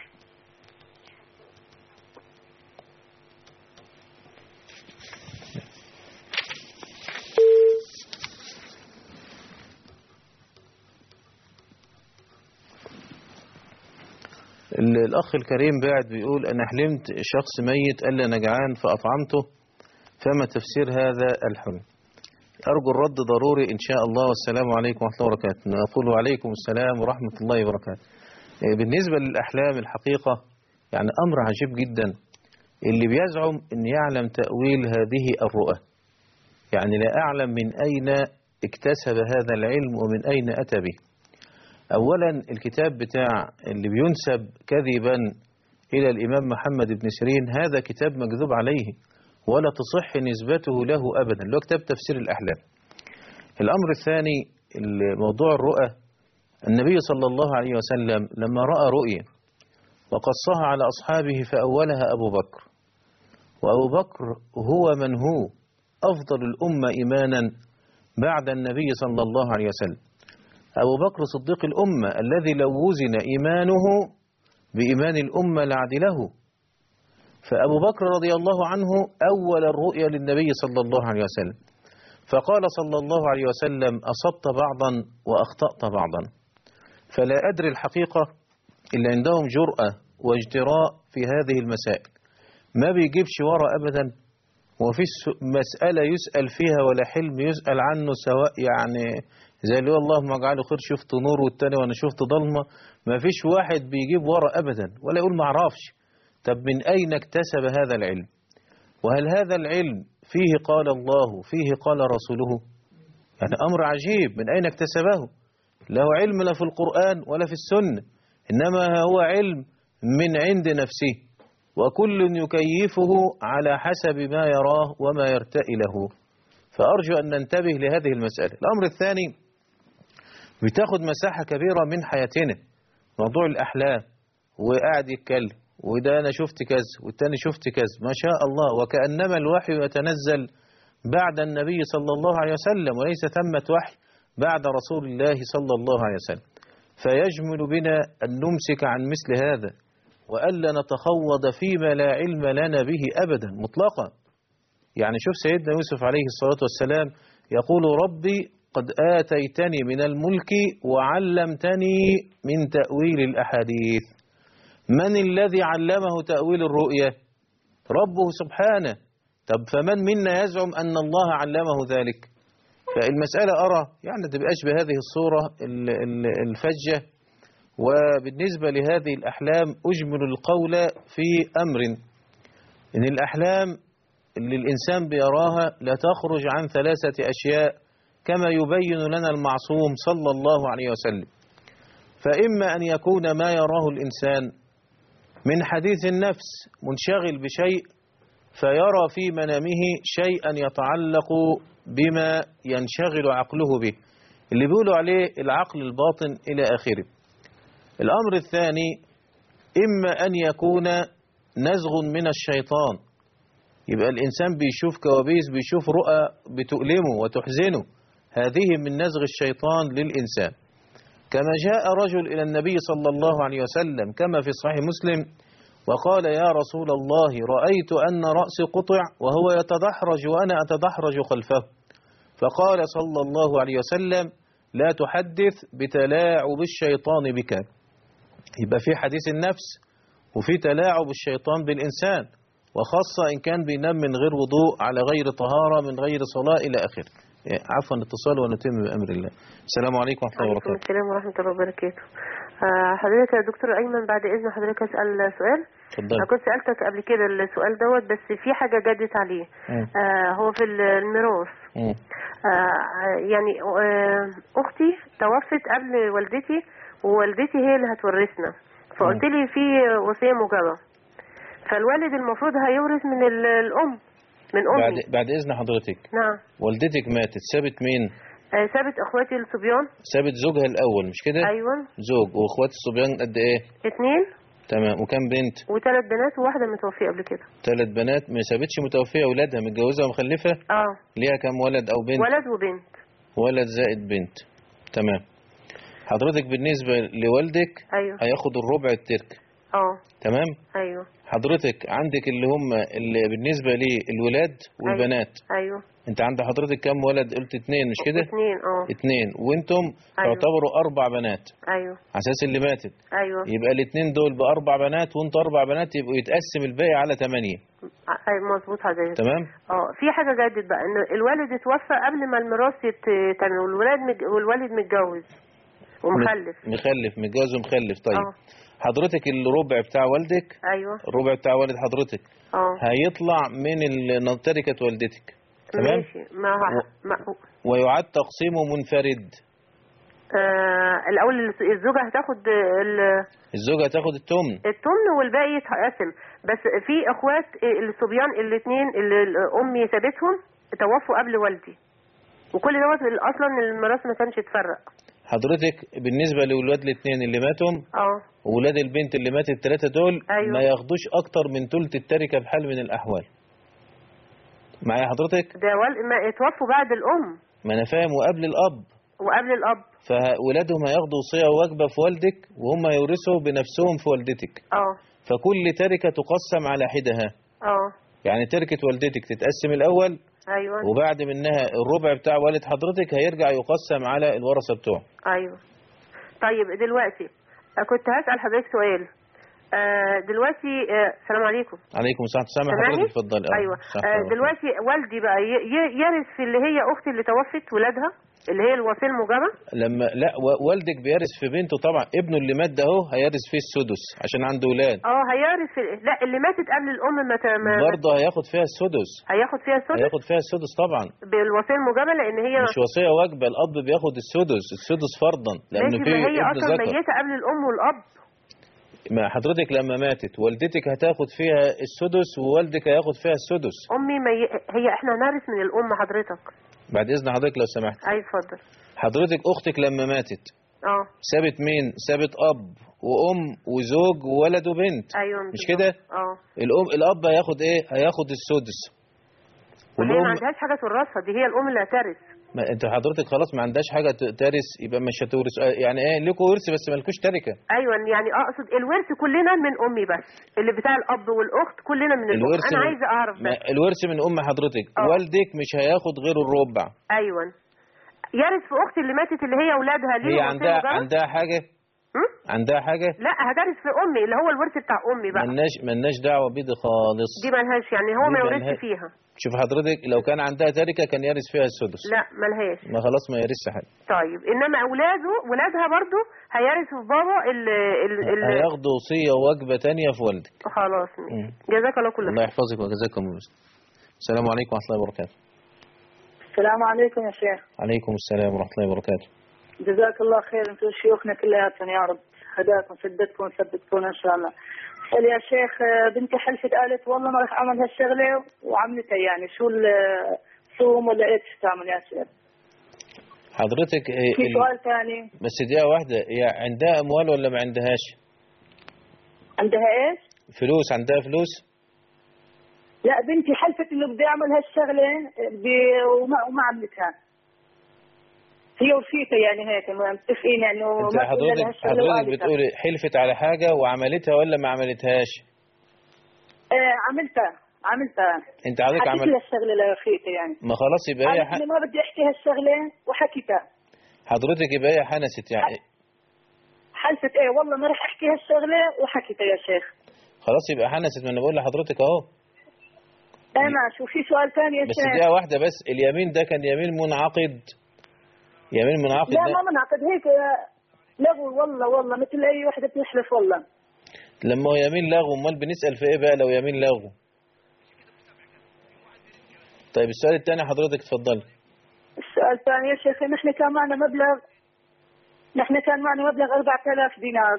Speaker 2: ال- الأخ الكريم بعد بيقول أنا حلمت شخص ميت قال لي أنا جعان فأطعمته فما تفسير هذا الحلم أرجو الرد ضروري إن شاء الله والسلام عليكم ورحمة الله وبركاته نقول وعليكم السلام ورحمة الله وبركاته إيه، بالنسبة للأحلام الحقيقة يعني أمر عجيب جدا اللي بيزعم أن يعلم تأويل هذه الرؤى يعني لا أعلم من أين اكتسب هذا العلم ومن أين أتى به أولا الكتاب بتاع اللي بينسب كذبا إلى الإمام محمد بن سيرين هذا كتاب مكذوب عليه ولا تصح نسبته له أبدا اللي هو كتاب تفسير الأحلام الأمر الثاني موضوع الرؤى النبي صلى الله عليه وسلم لما رأى رؤيا وقصها على أصحابه فأولها أبو بكر وأبو بكر هو من هو أفضل الأمة إيمانا بعد النبي صلى الله عليه وسلم أبو بكر صديق الأمة الذي لو وزن إيمانه بإيمان الأمة لعدله فأبو بكر رضي الله عنه أول الرؤيا للنبي صلى الله عليه وسلم فقال صلى الله عليه وسلم أصبت بعضا وأخطأت بعضا فلا أدري الحقيقة إلا عندهم جرأة واجتراء في هذه المسائل ما بيجيبش ورا أبدا وفي مسألة يسأل فيها ولا حلم يسأل عنه سواء يعني زي اللي هو اللهم اجعله خير شفت نور والتاني وانا شفت ضلمة ما فيش واحد بيجيب ورا أبدا ولا يقول ما اعرفش طب من أين اكتسب هذا العلم وهل هذا العلم فيه قال الله فيه قال رسوله يعني أمر عجيب من أين اكتسبه له علم لا في القرآن ولا في السنة إنما هو علم من عند نفسه وكل يكيفه على حسب ما يراه وما يرتئي له فأرجو أن ننتبه لهذه المسألة الأمر الثاني بتاخد مساحة كبيرة من حياتنا موضوع الأحلام وقاعد يتكلم وده أنا شفت كذا والتاني شفت كذا ما شاء الله وكأنما الوحي يتنزل بعد النبي صلى الله عليه وسلم وليس ثمة وحي بعد رسول الله صلى الله عليه وسلم فيجمل بنا أن نمسك عن مثل هذا وألا نتخوض فيما لا علم لنا به أبدا مطلقا يعني شوف سيدنا يوسف عليه الصلاة والسلام يقول ربي قد آتيتني من الملك وعلمتني من تأويل الأحاديث من الذي علمه تأويل الرؤية ربه سبحانه طب فمن منا يزعم أن الله علمه ذلك فالمسألة أرى يعني تبقاش بهذه الصورة ال- ال- الفجة وبالنسبة لهذه الأحلام أجمل القول في أمر إن الأحلام اللي الإنسان بيراها لا تخرج عن ثلاثة أشياء كما يبين لنا المعصوم صلى الله عليه وسلم فإما أن يكون ما يراه الإنسان من حديث النفس منشغل بشيء فيرى في منامه شيئا يتعلق بما ينشغل عقله به اللي بيقولوا عليه العقل الباطن إلى آخره الأمر الثاني إما أن يكون نزغ من الشيطان يبقى الإنسان بيشوف كوابيس بيشوف رؤى بتؤلمه وتحزنه هذه من نزغ الشيطان للإنسان كما جاء رجل إلى النبي صلى الله عليه وسلم كما في صحيح مسلم وقال يا رسول الله رأيت أن رأسي قطع وهو يتدحرج وأنا أتدحرج خلفه فقال صلى الله عليه وسلم لا تحدث بتلاعب الشيطان بك يبقى في حديث النفس وفي تلاعب الشيطان بالإنسان وخاصة إن كان بينام من غير وضوء على غير طهارة من غير صلاة إلى آخره إيه، عفوا اتصال ونتم بأمر الله السلام عليكم ورحمة الله
Speaker 17: وعليكم
Speaker 2: وبركاته
Speaker 17: السلام ورحمة الله وبركاته آه، حضرتك يا دكتور أيمن بعد إذن حضرتك أسأل سؤال
Speaker 2: اتفضل
Speaker 17: أنا كنت سألتك قبل كده السؤال دوت بس في حاجة جدت عليه
Speaker 2: مم.
Speaker 17: آه هو في الميراث
Speaker 2: مم.
Speaker 17: آه يعني آه أختي توفت قبل والدتي ووالدتي هي اللي هتورثنا فقلت لي في وصية موجبة فالوالد المفروض هيورث من ال- الأم من
Speaker 2: بعد,
Speaker 17: أمي
Speaker 2: بعد إذن حضرتك
Speaker 17: نعم
Speaker 2: والدتك ماتت سابت مين
Speaker 17: آه سابت إخواتي الصبيان
Speaker 2: سابت زوجها الأول مش كده
Speaker 17: أيوة
Speaker 2: زوج وإخوات الصبيان قد إيه
Speaker 17: اتنين
Speaker 2: تمام وكم بنت
Speaker 17: وثلاث بنات وواحدة متوفية قبل كده
Speaker 2: ثلاث بنات ما سابتش متوفية أولادها متجوزة ومخلفة
Speaker 17: اه
Speaker 2: ليها كم ولد أو بنت
Speaker 17: ولد وبنت
Speaker 2: ولد زائد بنت تمام حضرتك بالنسبة لوالدك
Speaker 17: ايوه
Speaker 2: هياخد الربع الترك
Speaker 17: اه
Speaker 2: تمام
Speaker 17: ايوه
Speaker 2: حضرتك عندك اللي هم اللي بالنسبة للولاد والبنات
Speaker 17: ايوه
Speaker 2: انت عند حضرتك كم ولد قلت اتنين مش كده
Speaker 17: اتنين اه
Speaker 2: اتنين وانتم
Speaker 17: أيوة.
Speaker 2: تعتبروا اربع بنات
Speaker 17: ايوه
Speaker 2: على اساس اللي ماتت
Speaker 17: ايوه
Speaker 2: يبقى الاتنين دول باربع بنات وانتوا اربع بنات يبقوا يتقسم الباقي على تمانية
Speaker 17: ايوه مظبوط حضرتك
Speaker 2: تمام
Speaker 17: اه في حاجة جدت بقى ان الوالد اتوفى قبل ما الميراث يتعمل والولاد مج... والوالد متجوز ومخلف
Speaker 2: مخلف متجوز ومخلف طيب
Speaker 17: اه
Speaker 2: حضرتك الربع بتاع والدك
Speaker 17: ايوه
Speaker 2: الربع بتاع والد حضرتك
Speaker 17: اه
Speaker 2: هيطلع من ال- تركة والدتك تمام
Speaker 17: ماشي ما ما
Speaker 2: ويعاد تقسيمه منفرد
Speaker 17: آه الاول الزوجة هتاخد ال-
Speaker 2: الزوجة هتاخد التمن
Speaker 17: التمن والباقي يتقسم بس في اخوات الصبيان الاثنين اللي امي سابتهم توفوا قبل والدي وكل دوت اصلا الميراث ما كانش اتفرق
Speaker 2: حضرتك بالنسبة لولاد الاثنين اللي ماتوا
Speaker 17: اه
Speaker 2: وولاد البنت اللي ماتت الثلاثة دول
Speaker 17: أيوة.
Speaker 2: ما ياخدوش أكتر من ثلث التركة بحال من الأحوال معايا حضرتك
Speaker 17: ده وال... ما اتوفوا بعد الام
Speaker 2: ما أنا فاهم وقبل الأب
Speaker 17: وقبل الاب
Speaker 2: فولادهم هياخدوا وصية واجبة في والدك وهم يورثوا بنفسهم في والدتك
Speaker 17: اه
Speaker 2: فكل تركة تقسم على حدها
Speaker 17: اه
Speaker 2: يعني تركة والدتك تتقسم الأول
Speaker 17: ايوه
Speaker 2: وبعد منها الربع بتاع والد حضرتك هيرجع يقسم على الورثة بتوعه
Speaker 17: ايوه طيب دلوقتي آه، كنت هسأل حضرتك سؤال آه دلوقتي آه السلام عليكم
Speaker 2: عليكم السلام سامع
Speaker 17: سامعني؟
Speaker 2: حضرتك اتفضل
Speaker 17: ايوه
Speaker 2: صح
Speaker 17: آه دلوقتي والدي بقى ي- ي- يرث في اللي هي اختي اللي توفت ولادها اللي هي الوصيه الموجبه
Speaker 2: لما لا و- والدك بيرث في بنته طبعا ابنه اللي مات ده اهو هيرث فيه السدس عشان عنده ولاد
Speaker 17: اه هيرث في... لا اللي ماتت قبل الام ما, ت... ما...
Speaker 2: برضه هياخد فيها السدس
Speaker 17: هياخد فيها السدس
Speaker 2: هياخد فيها السدس طبعا
Speaker 17: بالوصيه الموجبه لان هي
Speaker 2: مش وصية واجبة الأب بياخد السدس السدس فرضا لأن
Speaker 17: ماشي
Speaker 2: في
Speaker 17: ما هي
Speaker 2: ابن
Speaker 17: اصلا
Speaker 2: ذكر
Speaker 17: ميته قبل الام والاب
Speaker 2: ما حضرتك لما ماتت والدتك هتاخد فيها السدس ووالدك هياخد فيها السدس
Speaker 17: امي مي... هي احنا هنرث من الام حضرتك
Speaker 2: بعد إذن حضرتك لو سمحت
Speaker 17: اي اتفضل
Speaker 2: حضرتك أختك لما ماتت
Speaker 17: اه
Speaker 2: سابت مين سابت اب وام وزوج وولد وبنت
Speaker 17: ايوه
Speaker 2: مش كده
Speaker 17: اه
Speaker 2: الام الاب هياخد ايه هياخد السدس
Speaker 17: وهي ما
Speaker 2: والام
Speaker 17: عندهاش حاجه تورثها دي هي الام اللي هترث
Speaker 2: ما انت حضرتك خلاص ما عندهاش حاجه ت- ترث يبقى مش هتورث آه، يعني ايه لكم ورث بس مالكوش تركه
Speaker 17: ايوه يعني اقصد الورث كلنا من امي بس اللي بتاع الاب والاخت كلنا من الام
Speaker 2: الورث
Speaker 17: انا
Speaker 2: من-
Speaker 17: عايزه اعرف
Speaker 2: ما
Speaker 17: بس
Speaker 2: الورث من ام حضرتك
Speaker 17: آه.
Speaker 2: والدك مش هياخد غير الربع
Speaker 17: ايوه يرث في اختي اللي ماتت اللي هي اولادها ليه
Speaker 2: هي
Speaker 17: وصية
Speaker 2: عندها
Speaker 17: مجرد؟
Speaker 2: عندها حاجه عندها حاجه
Speaker 17: لا هترث في امي اللي هو الورث بتاع امي بقى
Speaker 2: ملناش ملناش دعوه بيه دي خالص
Speaker 17: دي ملهاش يعني هو
Speaker 2: دي
Speaker 17: ما يورثش
Speaker 2: ملها-
Speaker 17: فيها
Speaker 2: شوف حضرتك لو كان عندها تركه كان يرث فيها السدس
Speaker 17: لا ملهاش
Speaker 2: ما خلاص ما يرثش حاجه
Speaker 17: طيب انما اولاده ولادها برضو هيرثوا في بابا ال ال ال
Speaker 2: هياخدوا وصيه وجبه تانية في والدك
Speaker 17: خلاص
Speaker 2: مم.
Speaker 17: جزاك الله كل
Speaker 2: الله
Speaker 17: خير
Speaker 2: يحفظك وجزاكم الله السلام عليكم ورحمه الله وبركاته
Speaker 8: السلام عليكم يا شيخ
Speaker 2: عليكم السلام ورحمه الله وبركاته
Speaker 8: جزاك الله خير انتم شيوخنا كلياتهم يا رب هداكم سددكم وثبتكم ان شاء الله قال يا شيخ آه، بنتي حلفت قالت والله ما راح اعمل هالشغله وعملتها يعني شو ال- صوم ولا ايش تعمل يا شيخ
Speaker 2: حضرتك إيه
Speaker 8: في
Speaker 2: ال-
Speaker 8: سؤال ثاني
Speaker 2: بس دقيقه واحده هي عندها اموال ولا ما عندهاش
Speaker 8: عندها ايش؟
Speaker 2: فلوس عندها فلوس
Speaker 8: لا بنتي حلفت انه بدي اعمل هالشغله ب- وما وما عملتها هي ورفيقها يعني هيك متفقين يعني انه
Speaker 2: انت
Speaker 8: ما تقول لها
Speaker 2: حضرتك
Speaker 8: هالشغله
Speaker 2: حضرتك
Speaker 8: وقالتها.
Speaker 2: بتقولي حلفت على حاجه وعملتها ولا ما عملتهاش
Speaker 8: آه عملتها عملتها
Speaker 2: انت حضرتك
Speaker 8: حكيت
Speaker 2: عمل
Speaker 8: لها الشغله لرفيقتها يعني
Speaker 2: ما خلاص يبقى هي
Speaker 8: قالت
Speaker 2: ح...
Speaker 8: لي ما بدي احكي هالشغله وحكيتها
Speaker 2: حضرتك يبقى هي حنست يعني
Speaker 8: حلفت ايه والله ما رح احكي هالشغله وحكيتها يا شيخ
Speaker 2: خلاص يبقى حنست ما انا بقول لحضرتك اهو
Speaker 8: ايه ماشي وفي سؤال ثاني يا
Speaker 2: بس
Speaker 8: شيخ
Speaker 2: دقيقه واحده بس اليمين ده كان يمين منعقد يمين منعقد
Speaker 8: لا
Speaker 2: ده
Speaker 8: ما منعقد هيك آه، لغو والله والله مثل اي وحده بتحلف والله
Speaker 2: لما هو يمين لغو امال بنسال في ايه بقى لو يمين لغو طيب السؤال الثاني حضرتك اتفضلي
Speaker 8: السؤال الثاني يا شيخ نحن كان معنا مبلغ نحن كان معنا مبلغ 4000 دينار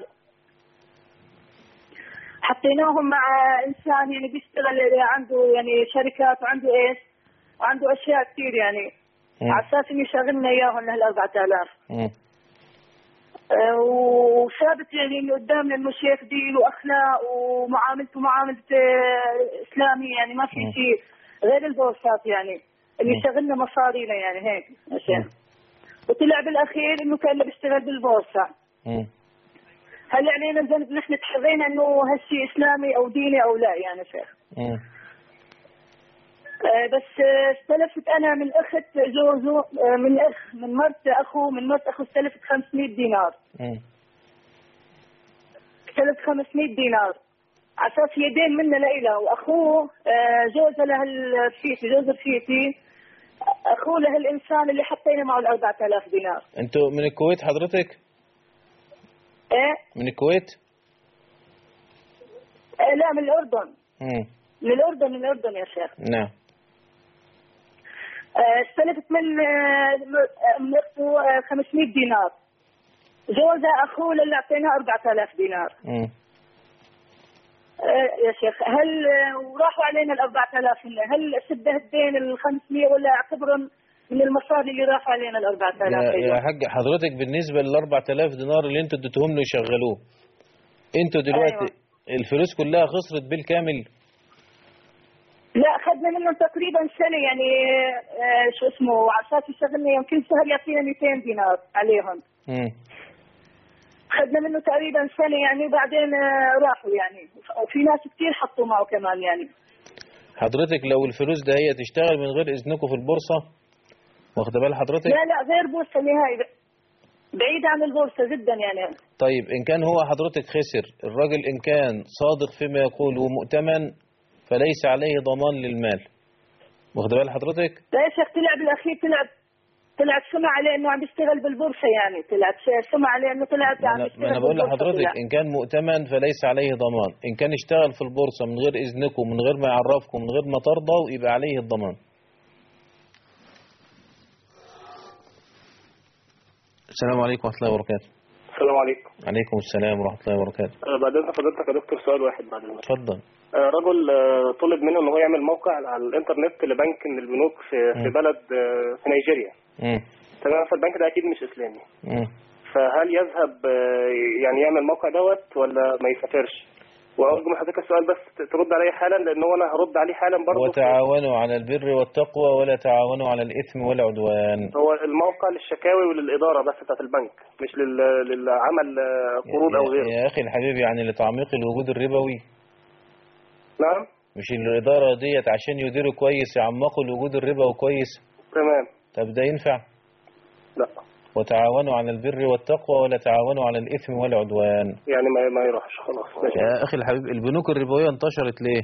Speaker 8: حطيناهم مع انسان يعني بيشتغل عنده يعني شركات وعنده ايش وعنده اشياء كثير يعني
Speaker 2: مم.
Speaker 8: على اساس انه يشغلنا اياهم لهال 4000
Speaker 2: مم.
Speaker 8: آه، وثابت يعني انه قدامنا انه شيخ دين واخلاق ومعاملته معامله آه، اسلامي يعني ما في
Speaker 2: مم.
Speaker 8: شيء غير البورصات يعني اللي
Speaker 2: مم.
Speaker 8: يشغلنا مصارينا يعني هيك يا شيخ وطلع بالاخير انه كان بيشتغل بالبورصه
Speaker 2: مم.
Speaker 8: هل علينا ذنب نحن تحرينا انه هالشيء اسلامي او ديني او لا يعني شيخ
Speaker 2: مم.
Speaker 8: آه، بس آه، استلفت انا من اخت زوزو آه، من اخ من مرت اخوه من مرت اخوه استلفت 500 دينار
Speaker 2: مم.
Speaker 8: استلفت 500 دينار على اساس هي دين منا لإلها واخوه آه، جوزها لهالرفيقي جوز رفيقي اخوه لهالانسان اللي حطينا معه ال 4000 دينار
Speaker 2: انتوا من الكويت حضرتك
Speaker 8: ايه
Speaker 2: من الكويت
Speaker 8: آه، لا من الاردن
Speaker 2: مم.
Speaker 8: من الاردن من الاردن يا شيخ
Speaker 2: نعم
Speaker 8: آه، استلفت من آه، من اخته آه، 500 دينار جوزها اخوه اللي اعطيناه 4000 دينار
Speaker 2: مم.
Speaker 8: آه، يا شيخ هل آه، وراحوا علينا ال 4000 هن هل سده الدين ال 500 ولا اعتبرهم من المصاري اللي راحوا علينا ال 4000
Speaker 2: يا,
Speaker 8: أيضاً؟
Speaker 2: يا حاج حضرتك بالنسبة لل 4000 دينار اللي انتوا اديتوهم له يشغلوه انتوا دلوقتي الفلوس كلها خسرت بالكامل
Speaker 8: لا اخذنا منهم تقريبا سنه يعني آه، شو اسمه على اساس يشغلنا يمكن شهر يعطينا 200 دينار عليهم
Speaker 2: مم.
Speaker 8: اخذنا منه تقريبا سنه يعني وبعدين آه، راحوا يعني وفي ناس كثير حطوا معه كمان يعني
Speaker 2: حضرتك لو الفلوس ده هي تشتغل من غير اذنكم في البورصة واخد بال حضرتك
Speaker 8: لا لا غير بورصه نهائي بعيد عن البورصه جدا يعني
Speaker 2: طيب ان كان هو حضرتك خسر الراجل ان كان صادق فيما يقول ومؤتمن فليس عليه ضمان للمال واخد بال حضرتك
Speaker 8: لا يا شيخ طلع بالاخير طلع طلعت سمع عليه انه عم بيشتغل بالبورصه يعني طلعت سمع عليه انه طلعت
Speaker 2: ما
Speaker 8: عم
Speaker 2: انا,
Speaker 8: يشتغل
Speaker 2: ما أنا بقول
Speaker 8: بالبورصة
Speaker 2: لحضرتك
Speaker 8: طلع.
Speaker 2: ان كان مؤتمن فليس عليه ضمان ان كان اشتغل في البورصة من غير اذنكم من غير ما يعرفكم من غير ما ترضوا يبقى عليه الضمان السلام عليكم ورحمة الله وبركاته
Speaker 18: السلام عليكم
Speaker 2: عليكم السلام ورحمة الله وبركاته
Speaker 18: آه، بعد اذن حضرتك يا دكتور سؤال واحد بعد المرة.
Speaker 2: اتفضل
Speaker 18: آه، رجل آه، طلب منه ان هو يعمل موقع على الانترنت لبنك من البنوك في في
Speaker 2: مم.
Speaker 18: بلد آه، في نيجيريا
Speaker 2: مم.
Speaker 18: تمام فالبنك ده اكيد مش اسلامي
Speaker 2: مم.
Speaker 18: فهل يذهب آه، يعني يعمل الموقع دوت ولا ما يسافرش وارجو من حضرتك السؤال بس ت- ترد عليه حالا لان هو انا هرد عليه حالا برضه
Speaker 2: وتعاونوا على البر والتقوى ولا تعاونوا على الإثم والعدوان
Speaker 18: هو الموقع للشكاوي وللاداره بس بتاعت البنك مش لل... للعمل آه، قروض او غيره
Speaker 2: يا يا أخي الحبيب يعني لتعميق الوجود الربوي
Speaker 18: نعم
Speaker 2: مش الإدارة ديت عشان يديروا كويس يعمقوا الوجود الربوي كويس
Speaker 18: تمام
Speaker 2: طب ده ينفع
Speaker 18: لا
Speaker 2: وتعاونوا على البر والتقوى ولا تعاونوا على الإثم والعدوان
Speaker 18: يعني ما ما يروحش خلاص ماشي
Speaker 2: يا أخي الحبيب البنوك الربوية انتشرت ليه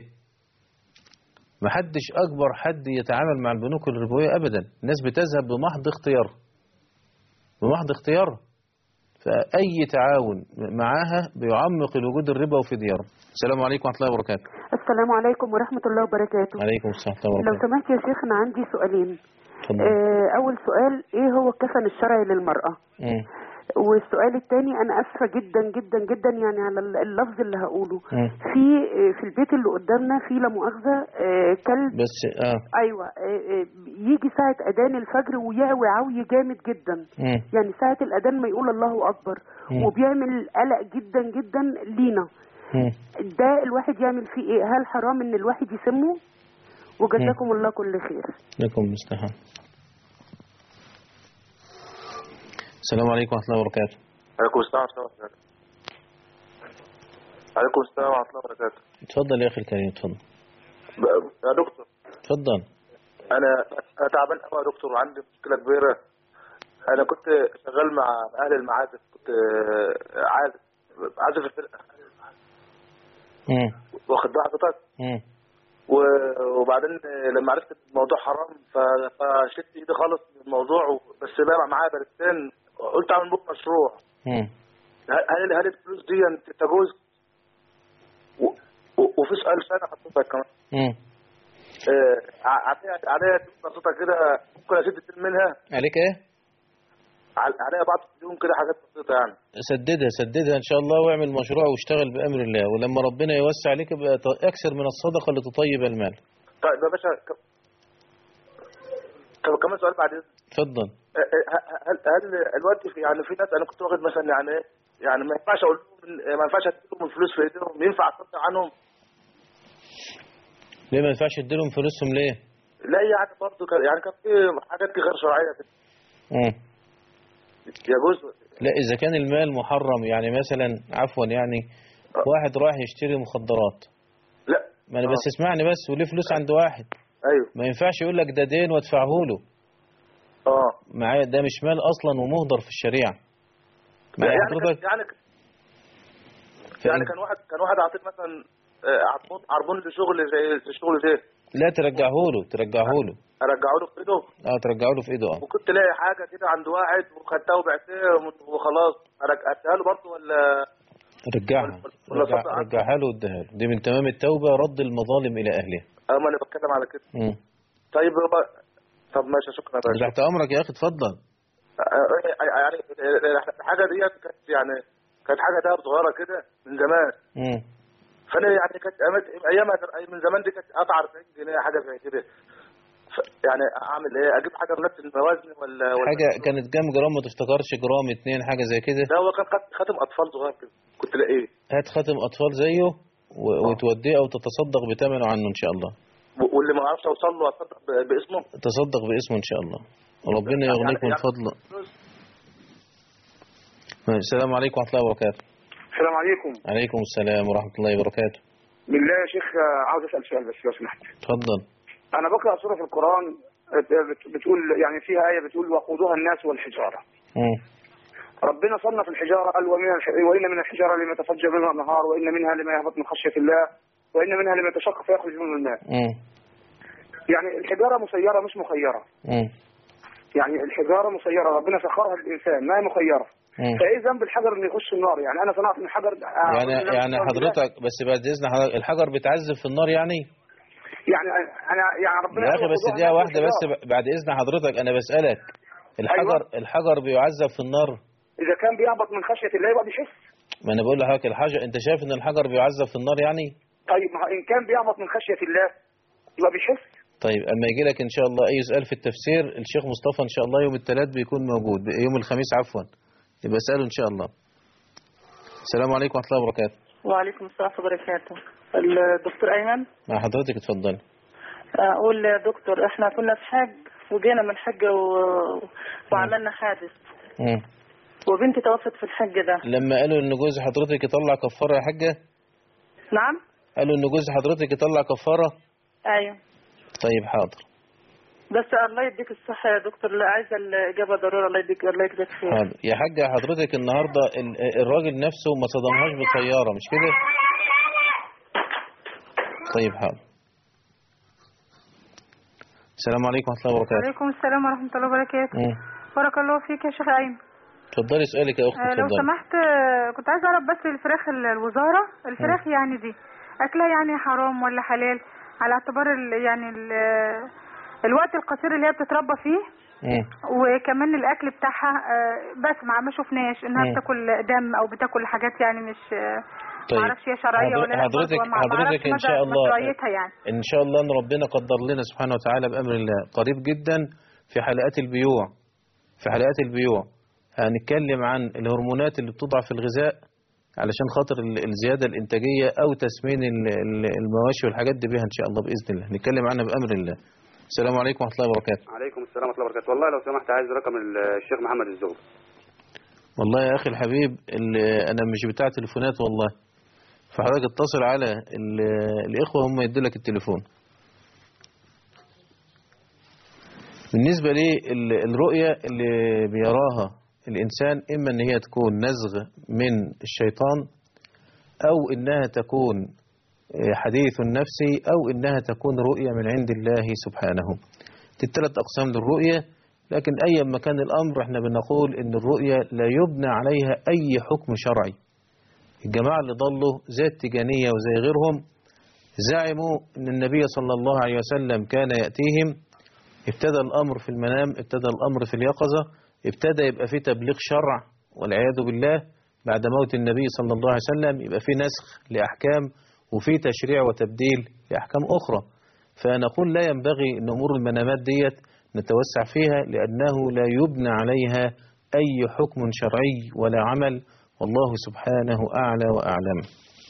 Speaker 2: محدش أكبر حد يتعامل مع البنوك الربوية أبدا الناس بتذهب بمحض اختيار بمحض اختيار فأي تعاون معاها بيعمق الوجود الربوي في دياره السلام عليكم ورحمة الله وبركاته
Speaker 19: السلام عليكم ورحمة الله وبركاته
Speaker 2: عليكم السلام ورحمة الله
Speaker 19: لو
Speaker 2: وبركاته
Speaker 19: سمحت يا شيخ أنا عندي سؤالين
Speaker 2: اتفضل.
Speaker 19: آه، أول سؤال إيه هو الكفن الشرعي للمرأة
Speaker 2: مم.
Speaker 19: والسؤال الثاني أنا آسفة جدا جدا جدا يعني على ال- اللفظ اللي هقوله
Speaker 2: مم.
Speaker 19: في آه، في البيت اللي قدامنا في لا مؤاخذة آه، كلب
Speaker 2: بس اه
Speaker 19: أيوة آه، آه، يجي ساعة أذان الفجر ويعوي عوي جامد جدا
Speaker 2: مم.
Speaker 19: يعني ساعة الأذان ما يقول الله أكبر
Speaker 2: مم.
Speaker 19: وبيعمل قلق جدا جدا لينا
Speaker 2: مم.
Speaker 19: ده الواحد يعمل فيه ايه هل حرام ان الواحد يسمه وجزاكم الله كل خير
Speaker 2: لكم مستحان السلام عليكم ورحمة الله وبركاته
Speaker 20: عليكم السلام ورحمة الله وبركاته عليكم السلام ورحمة الله وبركاته
Speaker 2: اتفضل يا أخي الكريم اتفضل
Speaker 20: ب- يا دكتور
Speaker 2: اتفضل
Speaker 20: أنا أنا تعبان قوي يا دكتور وعندي مشكلة كبيرة أنا كنت شغال مع أهل المعازف كنت آه، عازف عازف الفرقة
Speaker 2: مم.
Speaker 20: واخد بال حضرتك
Speaker 2: مم.
Speaker 20: و- وبعدين آه، لما عرفت الموضوع حرام ف- فشلت ايدي خالص من الموضوع و- بس بقى معايا بارتين قلت اعمل بكره مشروع
Speaker 2: مم.
Speaker 20: هل هل الفلوس دي تجوز و- و- وفي سؤال ثاني حضرتك كمان
Speaker 2: مم.
Speaker 20: آه، ع- عليها عليها فلوس بسيطه كده ممكن اسد كتير منها
Speaker 2: عليك ايه
Speaker 20: عل- عليها بعض اليوم كده حاجات بسيطه يعني
Speaker 2: سددها سددها ان شاء الله واعمل مشروع واشتغل بامر الله ولما ربنا يوسع عليك يبقى ت- اكثر من الصدقه اللي تطيب المال
Speaker 20: طيب يا باشا ك- طب كمان سؤال بعد إذنك.
Speaker 2: اتفضل
Speaker 20: آه، آه، هل هل الوقت في يعني في ناس انا كنت واخد مثلا يعني إيه، يعني ما ينفعش اقول لهم إن- ما ينفعش اديهم الفلوس في ايديهم ينفع اصدق عنهم
Speaker 2: ليه ما ينفعش تديلهم فلوسهم ليه
Speaker 20: لا يعني برضه كان يعني كان في حاجات غير شرعيه كده
Speaker 2: مم.
Speaker 20: يجوز
Speaker 2: لا اذا كان المال محرم يعني مثلا عفوا يعني واحد راح يشتري مخدرات
Speaker 20: لا
Speaker 2: ما انا بس اسمعني بس وليه فلوس عند واحد
Speaker 20: ايوه
Speaker 2: ما ينفعش يقول لك ده دين وادفعه له
Speaker 20: اه
Speaker 2: معايا ده مش مال اصلا ومهدر في الشريعه
Speaker 20: لا
Speaker 2: معايا
Speaker 20: يعني
Speaker 2: حضرتك
Speaker 20: كان يعني يعني كان واحد كان واحد عاطيت مثلا آه، عربون عربون لشغل زي زي الشغل ده
Speaker 2: لا ترجعه له ترجعه له
Speaker 20: ارجعه له في ايده
Speaker 2: اه ترجعه له في ايده اه
Speaker 20: وكنت لاقي حاجه كده عند واحد وخدتها وبعتها وخلاص أرج- اديها له برضه ولا
Speaker 2: رجعها
Speaker 20: ولا
Speaker 2: رجع
Speaker 20: صدق عنه؟
Speaker 2: رجعها له واديها له دي من تمام التوبه رد المظالم الى اهلها
Speaker 20: اه ما انا بتكلم على كده
Speaker 2: مم.
Speaker 20: طيب هو طب ماشي شكرا يا باشا
Speaker 2: تحت امرك يا اخي اتفضل
Speaker 20: آه، آه، يعني الحاجه ديت كانت يعني كانت حاجه دهب صغيره كده من زمان
Speaker 2: مم.
Speaker 20: فانا يعني كانت أيام- ايامها كان- من زمان دي كانت قطع 40 جنيه حاجه زي كده ف- يعني اعمل ايه اجيب حاجه بنفس الموازن ولا ولا
Speaker 2: حاجه كانت كام جرام ما تفتكرش جرام اتنين حاجه زي كده
Speaker 20: ده هو كان خات- خاتم اطفال صغير كده كنت لاقيه
Speaker 2: هات خاتم اطفال زيه و- وتوديه او تتصدق بثمنه عنه ان شاء الله
Speaker 20: و- واللي ما اعرفش اوصل له اصدق ب- باسمه
Speaker 2: تصدق باسمه ان شاء الله وربنا
Speaker 20: يعني-
Speaker 2: يغنيك من
Speaker 20: يعني-
Speaker 2: فضله السلام عليكم ورحمه الله وبركاته
Speaker 21: السلام عليكم
Speaker 2: عليكم السلام ورحمه الله وبركاته
Speaker 21: بالله يا شيخ آه، عاوز اسال سؤال بس لو سمحت
Speaker 2: اتفضل
Speaker 21: انا بقرا سوره في القران بت- بت- بتقول يعني فيها ايه بتقول وقودها الناس والحجاره
Speaker 2: مم.
Speaker 21: ربنا صنف الحجاره قال ومن الح... وان من الحجاره لما يتفجر منها النهار وان منها لما يهبط من خشيه الله وان منها لما يتشقق فيخرج منه الماء
Speaker 2: مم.
Speaker 21: يعني الحجاره مسيره مش مخيره
Speaker 2: مم.
Speaker 21: يعني الحجاره مسيره ربنا سخرها للانسان ما هي مخيره
Speaker 2: مم.
Speaker 21: فايه ذنب الحجر انه يخش النار يعني انا صنعت من حجر آه،
Speaker 2: يعني
Speaker 21: أعوذ بالله
Speaker 2: يعني
Speaker 21: من الشيطان
Speaker 2: حضرتك بس بعد اذن حضرتك الحجر بيتعذب في النار يعني
Speaker 21: يعني انا يعني ربنا
Speaker 2: يا اخي بس
Speaker 21: وقودها
Speaker 2: دقيقه
Speaker 21: الناس
Speaker 2: واحده بس
Speaker 21: والحجارة.
Speaker 2: بعد اذن حضرتك انا بسالك الحجر الحجر بيعذب في النار
Speaker 21: اذا كان بيهبط من خشيه الله يبقى بيحس
Speaker 2: ما انا بقول لحضرتك الحجر انت شايف ان الحجر بيعذب في النار يعني
Speaker 21: طيب ما هو ان كان بيهبط من خشيه الله يبقى بيحس
Speaker 2: طيب اما يجي لك ان شاء الله اي سؤال في التفسير الشيخ مصطفى ان شاء الله يوم الثلاث بيكون موجود يوم الخميس عفوا يبقى اسأله إن شاء الله السلام عليكم ورحمة الله وبركاته
Speaker 1: وعليكم السلام ورحمة الله وبركاته الدكتور أيمن
Speaker 2: مع حضرتك اتفضلي
Speaker 1: أقول يا دكتور إحنا كنا في حج وجينا من حج و... وعملنا حادث
Speaker 2: مم.
Speaker 1: وبنتي توفت في الحج ده
Speaker 2: لما قالوا إن جوز حضرتك يطلع كفارة يا حاجة
Speaker 1: نعم
Speaker 2: قالوا إن جوز حضرتك يطلع كفارة
Speaker 1: أيوه
Speaker 2: طيب حاضر
Speaker 1: بس الله يديك الصحة يا دكتور لا عايزة الإجابة ضرورة الله يديك الله يجزاك خير
Speaker 2: حاضر يا حاجة حضرتك النهاردة ال- الراجل نفسه ما صدمهاش بسيارة مش كده طيب حاضر السلام عليكم ورحمة الله وبركاته
Speaker 22: وعليكم السلام ورحمة الله وبركاته
Speaker 2: مم.
Speaker 22: بارك الله فيك يا شيخ أيمن
Speaker 2: اتفضلي سؤالك يا أختي
Speaker 22: آه، لو
Speaker 2: اتفضلي
Speaker 22: سمحت آه، كنت عايزة أعرف بس الفراخ ال- الوزارة الفراخ يعني دي أكلها يعني حرام ولا حلال على اعتبار ال- يعني ال- الوقت القصير اللي هي بتتربى فيه
Speaker 2: مم.
Speaker 22: وكمان الأكل بتاعها آه، بسمع ما شفناش إنها
Speaker 2: مم.
Speaker 22: بتاكل دم أو بتاكل حاجات يعني مش آه،
Speaker 2: طيب.
Speaker 22: معرفش هي شرعية
Speaker 2: حضر-
Speaker 22: ولا لا
Speaker 2: حضرتك
Speaker 22: برضه، ما-
Speaker 2: حضرتك
Speaker 22: معرفش
Speaker 2: إن
Speaker 22: مدى
Speaker 2: شاء الله
Speaker 22: مشروعيتها يعني
Speaker 2: إن شاء الله إن ربنا قدر لنا سبحانه وتعالى بأمر الله قريب جدا في حلقات البيوع في حلقات البيوع هنتكلم عن الهرمونات اللي بتوضع في الغذاء علشان خاطر ال- الزيادة الإنتاجية أو تسمين ال- ال- المواشي والحاجات دي بيها إن شاء الله بإذن الله نتكلم عنها بأمر الله السلام عليكم ورحمة الله وبركاته
Speaker 23: عليكم السلام ورحمه الله وبركاته والله لو سمحت عايز رقم الشيخ محمد الزغر
Speaker 2: والله يا أخي الحبيب ال- أنا مش بتاع تليفونات والله فحضرتك اتصل على ال- الإخوة هم يدوا لك التليفون بالنسبة للرؤية اللي بيراها الإنسان إما أن هي تكون نزغ من الشيطان أو إنها تكون حديث نفسي أو إنها تكون رؤية من عند الله سبحانه دي الثلاث أقسام للرؤية لكن أي ما كان الأمر احنا بنقول إن الرؤية لا يبنى عليها أي حكم شرعي الجماعة اللي ضلوا زي التجانية وزي غيرهم زعموا أن النبي صلى الله عليه وسلم كان يأتيهم ابتدى الأمر في المنام ابتدى الأمر في اليقظة ابتدى يبقى في تبليغ شرع والعياذ بالله بعد موت النبي صلى الله عليه وسلم يبقى في نسخ لأحكام وفي تشريع وتبديل لأحكام أخرى فنقول لا ينبغي أن أمور المنامات ديت نتوسع فيها لأنه لا يبنى عليها أي حكم شرعي ولا عمل والله سبحانه أعلى وأعلم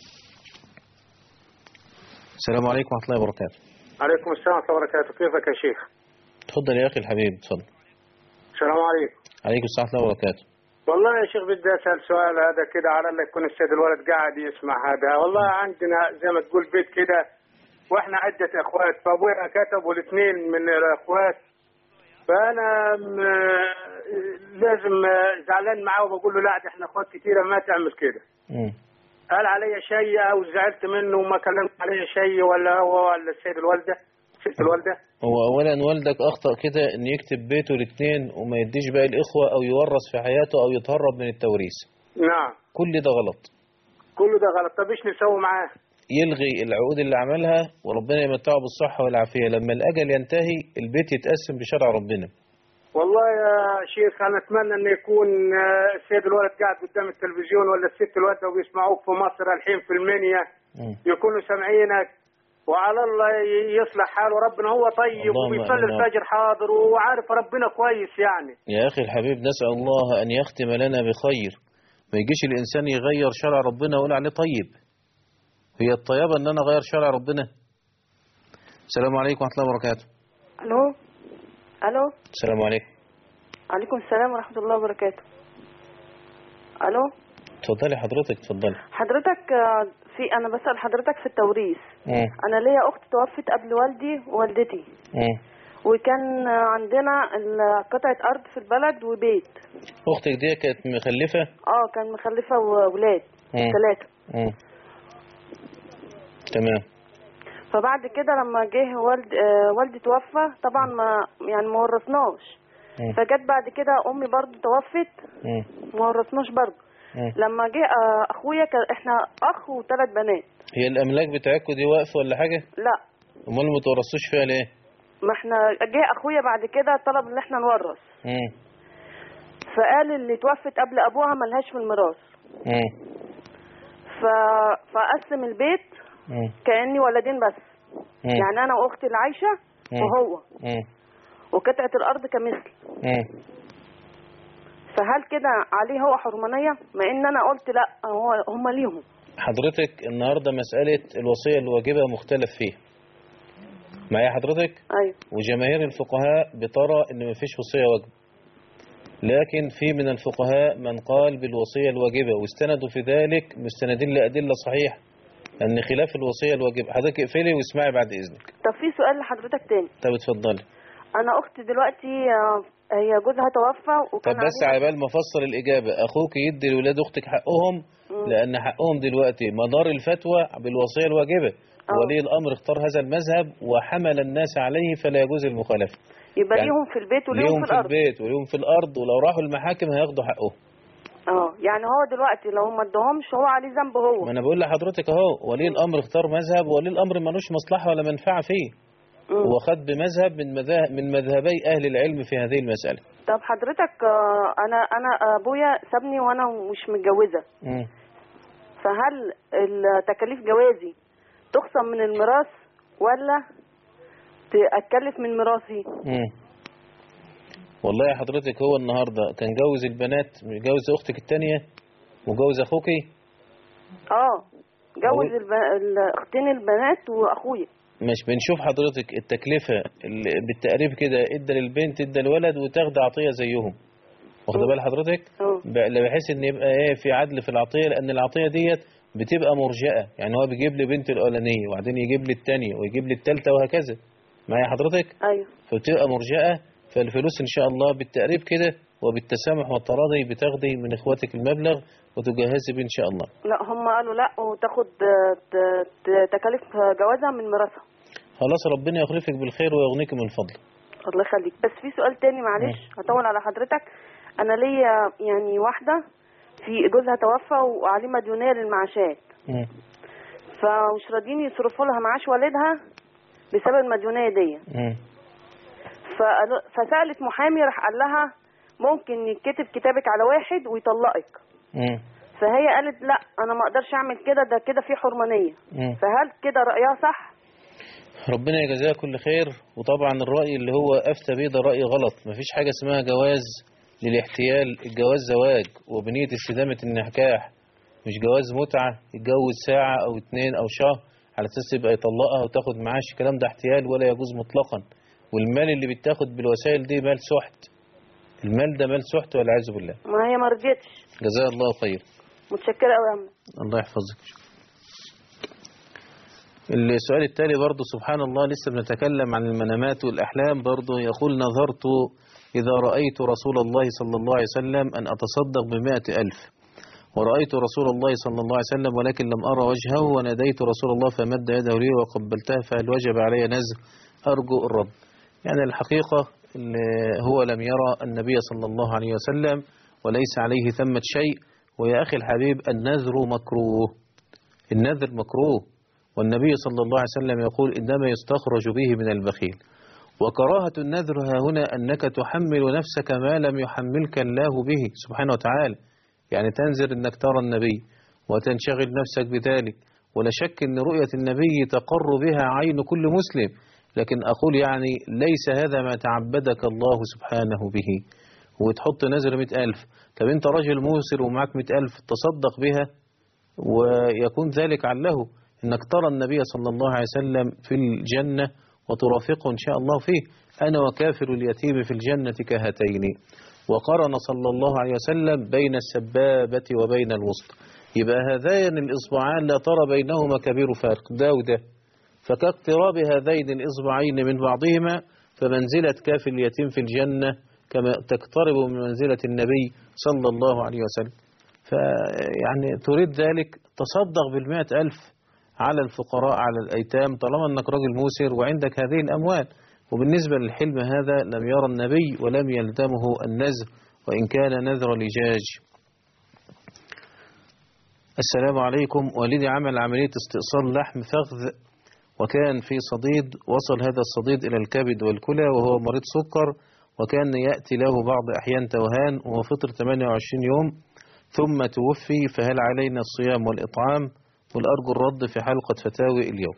Speaker 2: السلام عليكم ورحمة الله وبركاته
Speaker 24: عليكم السلام ورحمة الله وبركاته كيفك يا شيخ
Speaker 2: تفضل يا أخي الحبيب تفضل
Speaker 24: السلام عليكم
Speaker 2: عليكم السلام ورحمة الله وبركاته
Speaker 24: والله يا شيخ بدي أسأل سؤال هذا كده على الله يكون السيد الولد قاعد يسمع هذا والله عندنا زي ما تقول بيت كده واحنا عدة اخوات فابويا كتب والاثنين من الاخوات فانا م- لازم زعلان معاه وبقول له لا ده احنا اخوات كتيره ما تعمل كده
Speaker 2: مم.
Speaker 24: قال علي شيء او زعلت منه وما كلمت علي شيء ولا هو ولا السيد الوالده ست الوالده
Speaker 2: هو أولا والدك أخطأ كده إن يكتب بيته الاثنين وما يديش باقي الإخوة أو يورث في حياته أو يتهرب من التوريث
Speaker 24: نعم
Speaker 2: كل ده غلط
Speaker 24: كله ده غلط طب ايش نسوي معاه
Speaker 2: يلغي العقود اللي عملها وربنا يمتعه بالصحة والعافية لما الأجل ينتهي البيت يتقسم بشرع ربنا
Speaker 24: والله يا شيخ انا اتمنى انه يكون آه، السيد الولد قاعد قدام التلفزيون ولا الست الوالده وبيسمعوك في مصر الحين في المنيا يكونوا سامعينك وعلى الله ي- يصلح حاله ربنا هو طيب
Speaker 2: اللهم
Speaker 24: وبيصلي
Speaker 2: آمين.
Speaker 24: الفجر حاضر وعارف ربنا كويس يعني
Speaker 2: يا أخي الحبيب نسأل الله أن يختم لنا بخير ما يجيش الإنسان يغير شرع ربنا ويقول عليه طيب هي الطيبة أن أنا أغير شرع ربنا السلام عليكم ورحمة الله وبركاته
Speaker 25: الو الو
Speaker 2: السلام عليكم
Speaker 25: عليكم السلام ورحمه الله وبركاته الو
Speaker 2: اتفضلي حضرتك اتفضلي
Speaker 25: حضرتك آه، في انا بسال حضرتك في التوريث
Speaker 2: مم.
Speaker 25: انا ليا اخت توفت قبل والدي ووالدتي
Speaker 2: مم.
Speaker 25: وكان آه، عندنا ال- قطعه ارض في البلد وبيت
Speaker 2: أختك دي كانت مخلفة
Speaker 25: اه كان مخلفه واولاد
Speaker 2: مم.
Speaker 25: ثلاثه
Speaker 2: مم. تمام
Speaker 25: فبعد كده لما جه والد آه، والدي توفى طبعا ما يعني ما ورثناش
Speaker 2: مم.
Speaker 25: فجت بعد كده امي برضو توفت
Speaker 2: مم.
Speaker 25: ما ورثناش برضو
Speaker 2: مم.
Speaker 25: لما جه آه، اخويا كان احنا اخ وثلاث بنات
Speaker 2: هي الأملاك بتاعتكم دي واقفة ولا حاجة؟
Speaker 25: لا
Speaker 2: أمال ما تورثوش فيها ليه؟
Speaker 25: ما احنا جه اخويا بعد كده طلب ان احنا نورث
Speaker 2: مم.
Speaker 25: فقال اللي توفت قبل ابوها ملهاش في الميراث
Speaker 2: مم.
Speaker 25: ف... فقسم البيت
Speaker 2: مم.
Speaker 25: كاني ولدين بس
Speaker 2: مم.
Speaker 25: يعني انا واختي اللي عايشه
Speaker 2: مم.
Speaker 25: وهو
Speaker 2: مم.
Speaker 25: وقطعه الارض كمثل
Speaker 2: مم.
Speaker 25: فهل كده عليه هو حرمانيه مع ان انا قلت لا هو هم ليهم
Speaker 2: حضرتك النهاردة مسألة الوصية الواجبة مختلف فيها معايا حضرتك
Speaker 25: ايوه
Speaker 2: وجماهير الفقهاء بترى ان مفيش وصية واجبة لكن في من الفقهاء من قال بالوصية الواجبة واستندوا في ذلك مستندين لأدلة صحيحة أن خلاف الوصية الواجبة حضرتك اقفلي واسمعي بعد إذنك
Speaker 25: طب في سؤال لحضرتك تاني
Speaker 2: طب اتفضلي
Speaker 25: انا اختي دلوقتي آه، هي جوزها توفى
Speaker 2: طب
Speaker 25: وكان
Speaker 2: بس
Speaker 25: عليه-
Speaker 2: على بال ما افسر الإجابة أخوك يدي لولاد أختك حقهم لأن حقهم دلوقتي مدار الفتوى بالوصية الواجبة ولي الأمر اختار هذا المذهب وحمل الناس عليه فلا يجوز المخالفة
Speaker 25: يبقى
Speaker 2: يعني
Speaker 25: ليهم في البيت وليهم
Speaker 2: ليهم
Speaker 25: في
Speaker 2: في
Speaker 25: الارض
Speaker 2: البيت وليهم في الأرض ولو راحوا المحاكم هياخدوا حقهم
Speaker 25: اه يعني هو دلوقتي لو ما ادهمش هو عليه ذنب هو
Speaker 2: ما انا بقول لحضرتك اهو ولي الامر اختار مذهب ولي الامر ملوش مصلحه ولا منفعه فيه هو خد بمذهب من مذاهب من مذهبي اهل العلم في هذه المساله
Speaker 25: طب حضرتك آه، انا انا ابويا سابني وانا مش متجوزه
Speaker 2: مم.
Speaker 25: فهل التكاليف جوازي تخصم من الميراث ولا اتكلف من ميراثي
Speaker 2: مم. والله يا حضرتك هو النهارده كان جوز البنات جوز اختك الثانيه وجوز اخوكي
Speaker 25: اه جوز الب... الاختين البنات واخويا
Speaker 2: مش بنشوف حضرتك التكلفه اللي بالتقريب كده ادى للبنت ادى الولد وتاخد عطيه زيهم واخد بال حضرتك ب- بحيث ان يبقى ايه في عدل في العطيه لان العطيه ديت بتبقى مرجئه يعني هو بيجيب لي بنت الاولانيه وبعدين يجيب لي الثانيه ويجيب لي الثالثه وهكذا معايا حضرتك
Speaker 25: ايوه
Speaker 2: فبتبقى مرجئه فالفلوس ان شاء الله بالتقريب كده وبالتسامح والتراضي بتاخدي من اخواتك المبلغ وتجهزي بيه ان شاء الله
Speaker 25: لا هم قالوا لا وتاخد آه، ت- ت- تكاليف جوازها من ميراثها
Speaker 2: خلاص ربنا يخلفك بالخير ويغنيك من فضله
Speaker 25: الله يخليك بس في سؤال تاني معلش هطول على حضرتك انا ليا يعني واحده في جوزها توفى وعليه مديونيه للمعاشات
Speaker 2: مم.
Speaker 25: فمش راضيين يصرفوا لها معاش والدها بسبب المديونيه دي
Speaker 2: مم.
Speaker 25: فقالوا- فسالت محامي راح قال لها ممكن يتكتب كتابك على واحد ويطلقك
Speaker 2: مم.
Speaker 25: فهي قالت لا انا ما اقدرش اعمل كده ده كده في حرمانيه
Speaker 2: مم.
Speaker 25: فهل كده رايها صح
Speaker 2: ربنا يجزاها كل خير وطبعا الرأي اللي هو أفتى بيه ده رأي غلط مفيش حاجة اسمها جواز للاحتيال الجواز زواج وبنية استدامة النكاح مش جواز متعة يتجوز ساعة أو اتنين أو شهر على أساس يبقى يطلقها وتاخد معاش الكلام ده احتيال ولا يجوز مطلقا والمال اللي بيتاخد بالوسائل دي مال سحت المال ده مال سحت والعياذ بالله
Speaker 25: ما هي ما رضيتش
Speaker 2: جزاها الله خير
Speaker 25: متشكره قوي يا عم
Speaker 2: الله يحفظك السؤال التالي برضه سبحان الله لسه بنتكلم عن المنامات والأحلام برضه يقول نظرت إذا رأيت رسول الله صلى الله عليه وسلم أن أتصدق بمائة ألف ورأيت رسول الله صلى الله عليه وسلم ولكن لم أرى وجهه وناديت رسول الله فمد يده لي وقبلته فهل وجب علي نزر أرجو الرد يعني الحقيقة اللي هو لم يرى النبي صلى الله عليه وسلم وليس عليه ثمة شيء ويا أخي الحبيب النذر مكروه النذر مكروه والنبي صلى الله عليه وسلم يقول إنما يستخرج به من البخيل وكراهة النذر ها هنا أنك تحمل نفسك ما لم يحملك الله به سبحانه وتعالى يعني تنذر أنك ترى النبي وتنشغل نفسك بذلك ولا شك أن رؤية النبي تقر بها عين كل مسلم لكن أقول يعني ليس هذا ما تعبدك الله سبحانه به وتحط نذر مئة ألف طب أنت راجل موسر ومعك مئة ألف تصدق بها ويكون ذلك عله أنك ترى النبي صلى الله عليه وسلم في الجنة وترافقه إن شاء الله فيه أنا وكافر اليتيم في الجنة كهاتين وقرن صلى الله عليه وسلم بين السبابة وبين الوسط يبقى هذين الإصبعان لا ترى بينهما كبير فارق ده وده فكاقتراب هذين الإصبعين من بعضهما فمنزلة كافر اليتيم في الجنة كما تقترب من منزلة النبي صلى الله عليه وسلم فيعني تريد ذلك تصدق بالمئة ألف على الفقراء على الأيتام طالما أنك راجل موسر وعندك هذه الأموال وبالنسبة للحلم هذا لم يرى النبي ولم يلزمه النذر وإن كان نذر لجاج السلام عليكم والدي عمل عملية استئصال لحم فخذ وكان في صديد وصل هذا الصديد إلى الكبد والكلى وهو مريض سكر وكان يأتي له بعض أحيان توهان وهو فطر 28 يوم ثم توفي فهل علينا الصيام والإطعام والأرجو الرد في حلقة فتاوي اليوم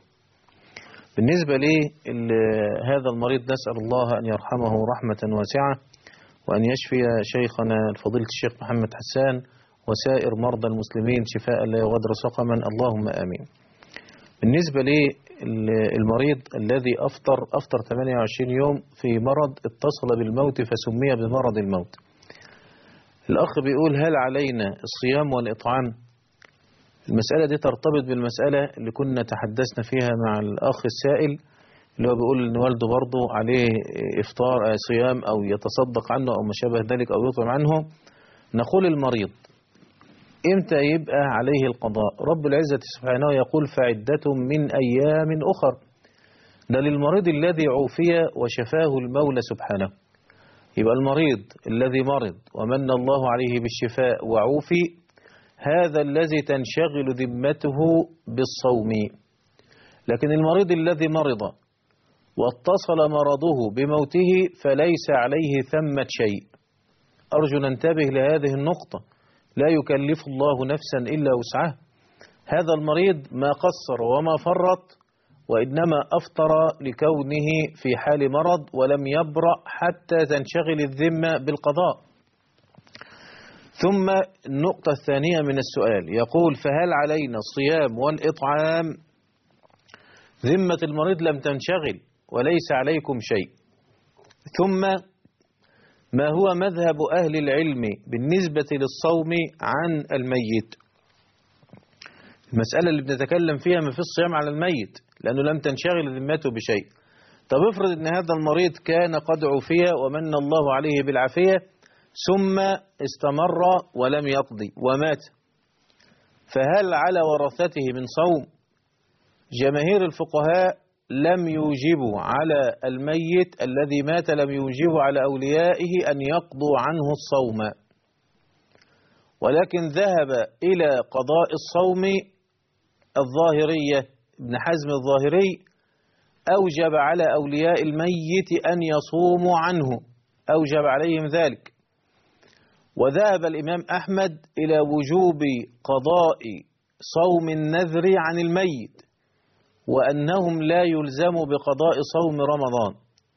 Speaker 2: بالنسبة لي هذا المريض نسأل الله أن يرحمه رحمة واسعة وأن يشفي شيخنا فضيلة الشيخ محمد حسان وسائر مرضى المسلمين شفاء لا يغادر سقما اللهم آمين بالنسبة للمريض الذي أفطر أفطر 28 يوم في مرض اتصل بالموت فسمي بمرض الموت الأخ بيقول هل علينا الصيام والإطعام المسألة دي ترتبط بالمسألة اللي كنا تحدثنا فيها مع الأخ السائل اللي هو بيقول إن والده برضه عليه إفطار آه، صيام أو يتصدق عنه أو ما شابه ذلك أو يطعم عنه نقول المريض إمتى يبقى عليه القضاء رب العزة سبحانه يقول فعدة من أيام أخر ده للمريض الذي عوفي وشفاه المولى سبحانه يبقى المريض الذي مرض ومن الله عليه بالشفاء وعوفي هذا الذي تنشغل ذمته بالصوم لكن المريض الذي مرض واتصل مرضه بموته فليس عليه ثمة شيء أرجو ننتبه لهذه النقطة لا يكلف الله نفسا إلا وسعها هذا المريض ما قصر وما فرط وإنما أفطر لكونه في حال مرض ولم يبرأ حتى تنشغل الذمة بالقضاء ثم النقطة الثانية من السؤال يقول فهل علينا الصيام والإطعام ذمة المريض لم تنشغل وليس عليكم شيء ثم ما هو مذهب أهل العلم بالنسبة للصوم عن الميت المسألة اللي بنتكلم فيها ما في الصيام على الميت لأنه لم تنشغل ذمته بشيء طب افرض أن هذا المريض كان قد عفي ومن الله عليه بالعافية ثم استمر ولم يقضي ومات فهل على ورثته من صوم جماهير الفقهاء لم يوجبوا على الميت الذي مات لم يوجبوا على أوليائه أن يقضوا عنه الصوم ولكن ذهب إلى قضاء الصوم الظاهرية ابن حزم الظاهري أوجب على أولياء الميت أن يصوموا عنه أوجب عليهم ذلك وذهب الإمام أحمد إلى وجوب قضاء صوم النذر عن الميت وأنهم لا يلزموا بقضاء صوم رمضان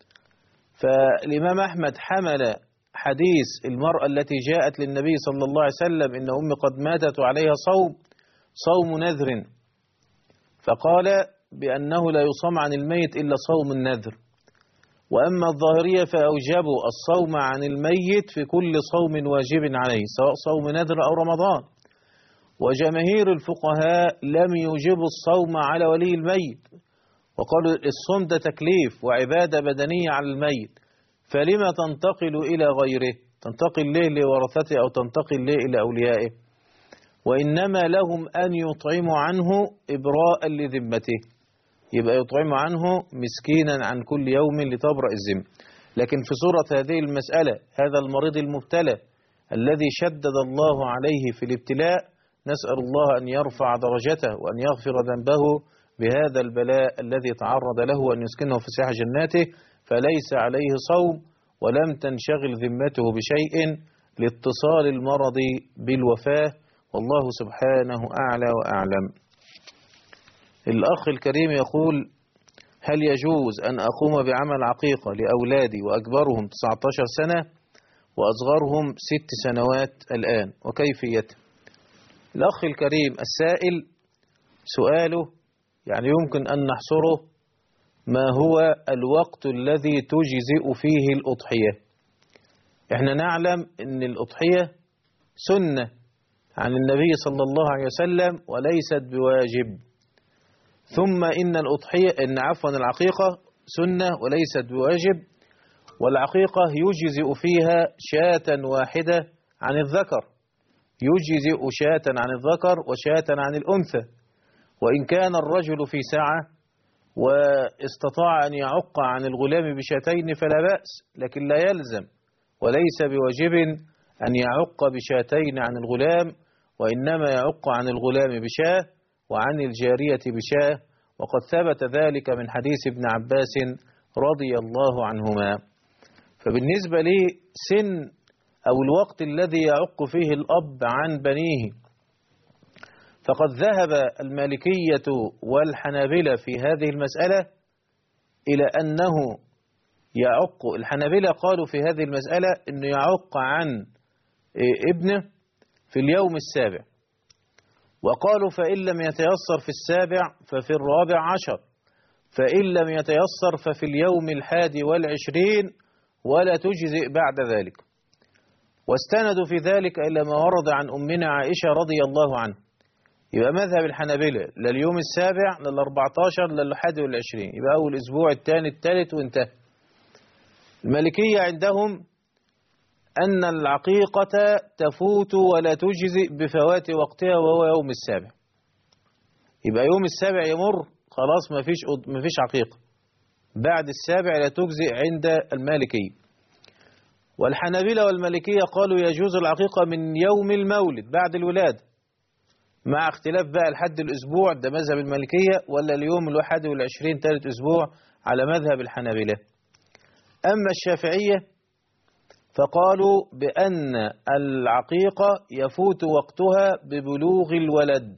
Speaker 2: فالإمام أحمد حمل حديث المرأة التي جاءت للنبي صلى الله عليه وسلم إن أمي قد ماتت وعليها صوم صوم نذر فقال بأنه لا يصام عن الميت إلا صوم النذر وأما الظاهرية فأوجبوا الصوم عن الميت في كل صوم واجب عليه سواء صوم نذر أو رمضان وجماهير الفقهاء لم يوجبوا الصوم على ولي الميت وقالوا الصوم ده تكليف وعبادة بدنية على الميت فلما تنتقل إلى غيره تنتقل ليه لورثته أو تنتقل ليه إلى أوليائه وإنما لهم أن يطعموا عنه إبراء لذمته يبقى يطعموا عنه مسكينا عن كل يوم لتبرأ الذمة لكن في صورة هذه المسألة هذا المريض المبتلى الذي شدد الله عليه في الابتلاء نسأل الله أن يرفع درجته وأن يغفر ذنبه بهذا البلاء الذي تعرض له وأن يسكنه في ساح جناته فليس عليه صوم ولم تنشغل ذمته بشيء لاتصال المرض بالوفاة والله سبحانه أعلى وأعلم الأخ الكريم يقول هل يجوز أن أقوم بعمل عقيقة لأولادي وأكبرهم 19 سنة وأصغرهم ست سنوات الآن وكيفيته الأخ الكريم السائل سؤاله يعني يمكن أن نحصره ما هو الوقت الذي تجزئ فيه الأضحية احنا نعلم أن الأضحية سنة عن النبي صلى الله عليه وسلم وليست بواجب ثم إن الأضحية إن عفوا العقيقة سنة وليست بواجب والعقيقة يجزئ فيها شاة واحدة عن الذكر يجزئ شاة عن الذكر وشاة عن الأنثى وإن كان الرجل في ساعة واستطاع أن يعق عن الغلام بشاتين فلا بأس لكن لا يلزم وليس بواجب أن يعق بشاتين عن الغلام وإنما يعق عن الغلام بشاه وعن الجارية بشاه وقد ثبت ذلك من حديث ابن عباس رضي الله عنهما فبالنسبة لي سن أو الوقت الذي يعق فيه الأب عن بنيه فقد ذهب المالكية والحنابلة في هذه المسألة إلى أنه يعق الحنابلة قالوا في هذه المسألة أنه يعق عن إيه، ابنه في اليوم السابع وقالوا فإن لم يتيسر في السابع ففي الرابع عشر فإن لم يتيسر ففي اليوم الحادي والعشرين ولا تجزئ بعد ذلك واستندوا في ذلك إلى ما ورد عن أمنا عائشة رضي الله عنها يبقى مذهب الحنابلة لا اليوم السابع لا الأربعتاشر لا الحادي والعشرين يبقى أول أسبوع الثاني الثالث وانتهى المالكية عندهم أن العقيقة تفوت ولا تجزئ بفوات وقتها وهو يوم السابع يبقى يوم السابع يمر خلاص ما فيش ما فيش عقيقة بعد السابع لا تجزئ عند المالكية والحنابلة والمالكية قالوا يجوز العقيقة من يوم المولد بعد الولادة مع اختلاف بقى لحد الأسبوع ده مذهب المالكية ولا اليوم الواحد والعشرين ثالث أسبوع على مذهب الحنابلة أما الشافعية فقالوا بأن العقيقة يفوت وقتها ببلوغ الولد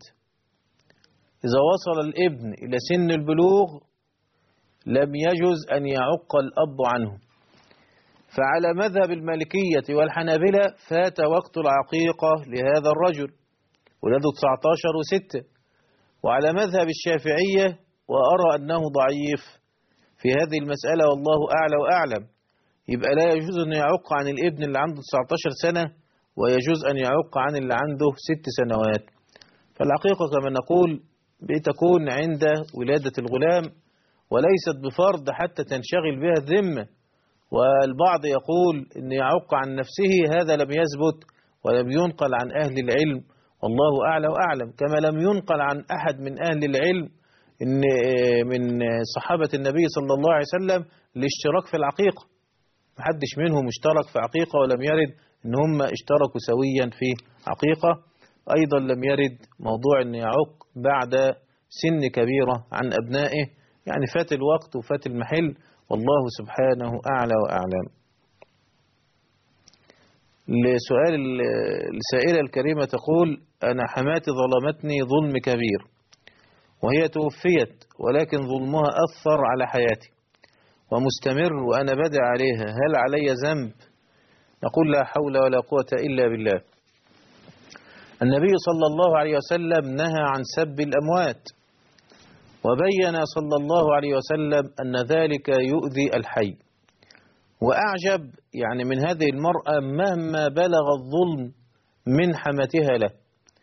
Speaker 2: إذا وصل الابن إلى سن البلوغ لم يجز أن يعق الأب عنه فعلى مذهب المالكية والحنابلة فات وقت العقيقة لهذا الرجل ولده 19 و6 وعلى مذهب الشافعية وأرى أنه ضعيف في هذه المسألة والله أعلى وأعلم يبقى لا يجوز أن يعق عن الابن اللي عنده 19 سنة ويجوز أن يعق عن اللي عنده 6 سنوات فالعقيقة كما نقول بتكون عند ولادة الغلام وليست بفرض حتى تنشغل بها الذمة والبعض يقول أن يعق عن نفسه هذا لم يثبت ولم ينقل عن أهل العلم والله أعلى وأعلم كما لم ينقل عن أحد من أهل العلم إن من صحابة النبي صلى الله عليه وسلم الاشتراك في العقيقة محدش منهم اشترك في عقيقة ولم يرد ان هم اشتركوا سويا في عقيقة ايضا لم يرد موضوع ان يعق بعد سن كبيرة عن ابنائه يعني فات الوقت وفات المحل والله سبحانه اعلى واعلم لسؤال السائلة الكريمة تقول أنا حماتي ظلمتني ظلم كبير وهي توفيت ولكن ظلمها أثر على حياتي ومستمر وأنا بدع عليها هل علي ذنب نقول لا حول ولا قوة إلا بالله النبي صلى الله عليه وسلم نهى عن سب الأموات وبين صلى الله عليه وسلم أن ذلك يؤذي الحي وأعجب يعني من هذه المرأة مهما بلغ الظلم من حمتها له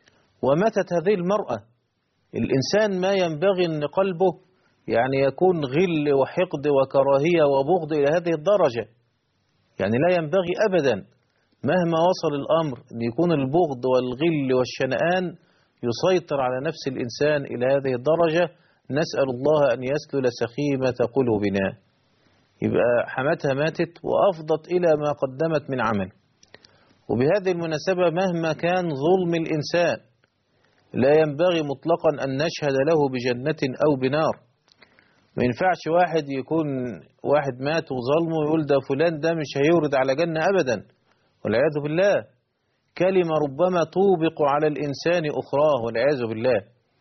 Speaker 2: ومتت هذه المرأة الإنسان ما ينبغي أن قلبه يعني يكون غل وحقد وكراهية وبغض إلى هذه الدرجة يعني لا ينبغي أبدا مهما وصل الأمر أن يكون البغض والغل والشنآن يسيطر على نفس الإنسان إلى هذه الدرجة نسأل الله أن يسلل سخيمة قلوبنا يبقى حماتها ماتت وأفضت إلى ما قدمت من عمل وبهذه المناسبة مهما كان ظلم الإنسان لا ينبغي مطلقا أن نشهد له بجنة أو بنار ما ينفعش واحد يكون واحد مات وظلمه ويقول ده فلان ده مش هيورد على جنة أبدا والعياذ بالله كلمة ربما توبق على الإنسان أخراه والعياذ بالله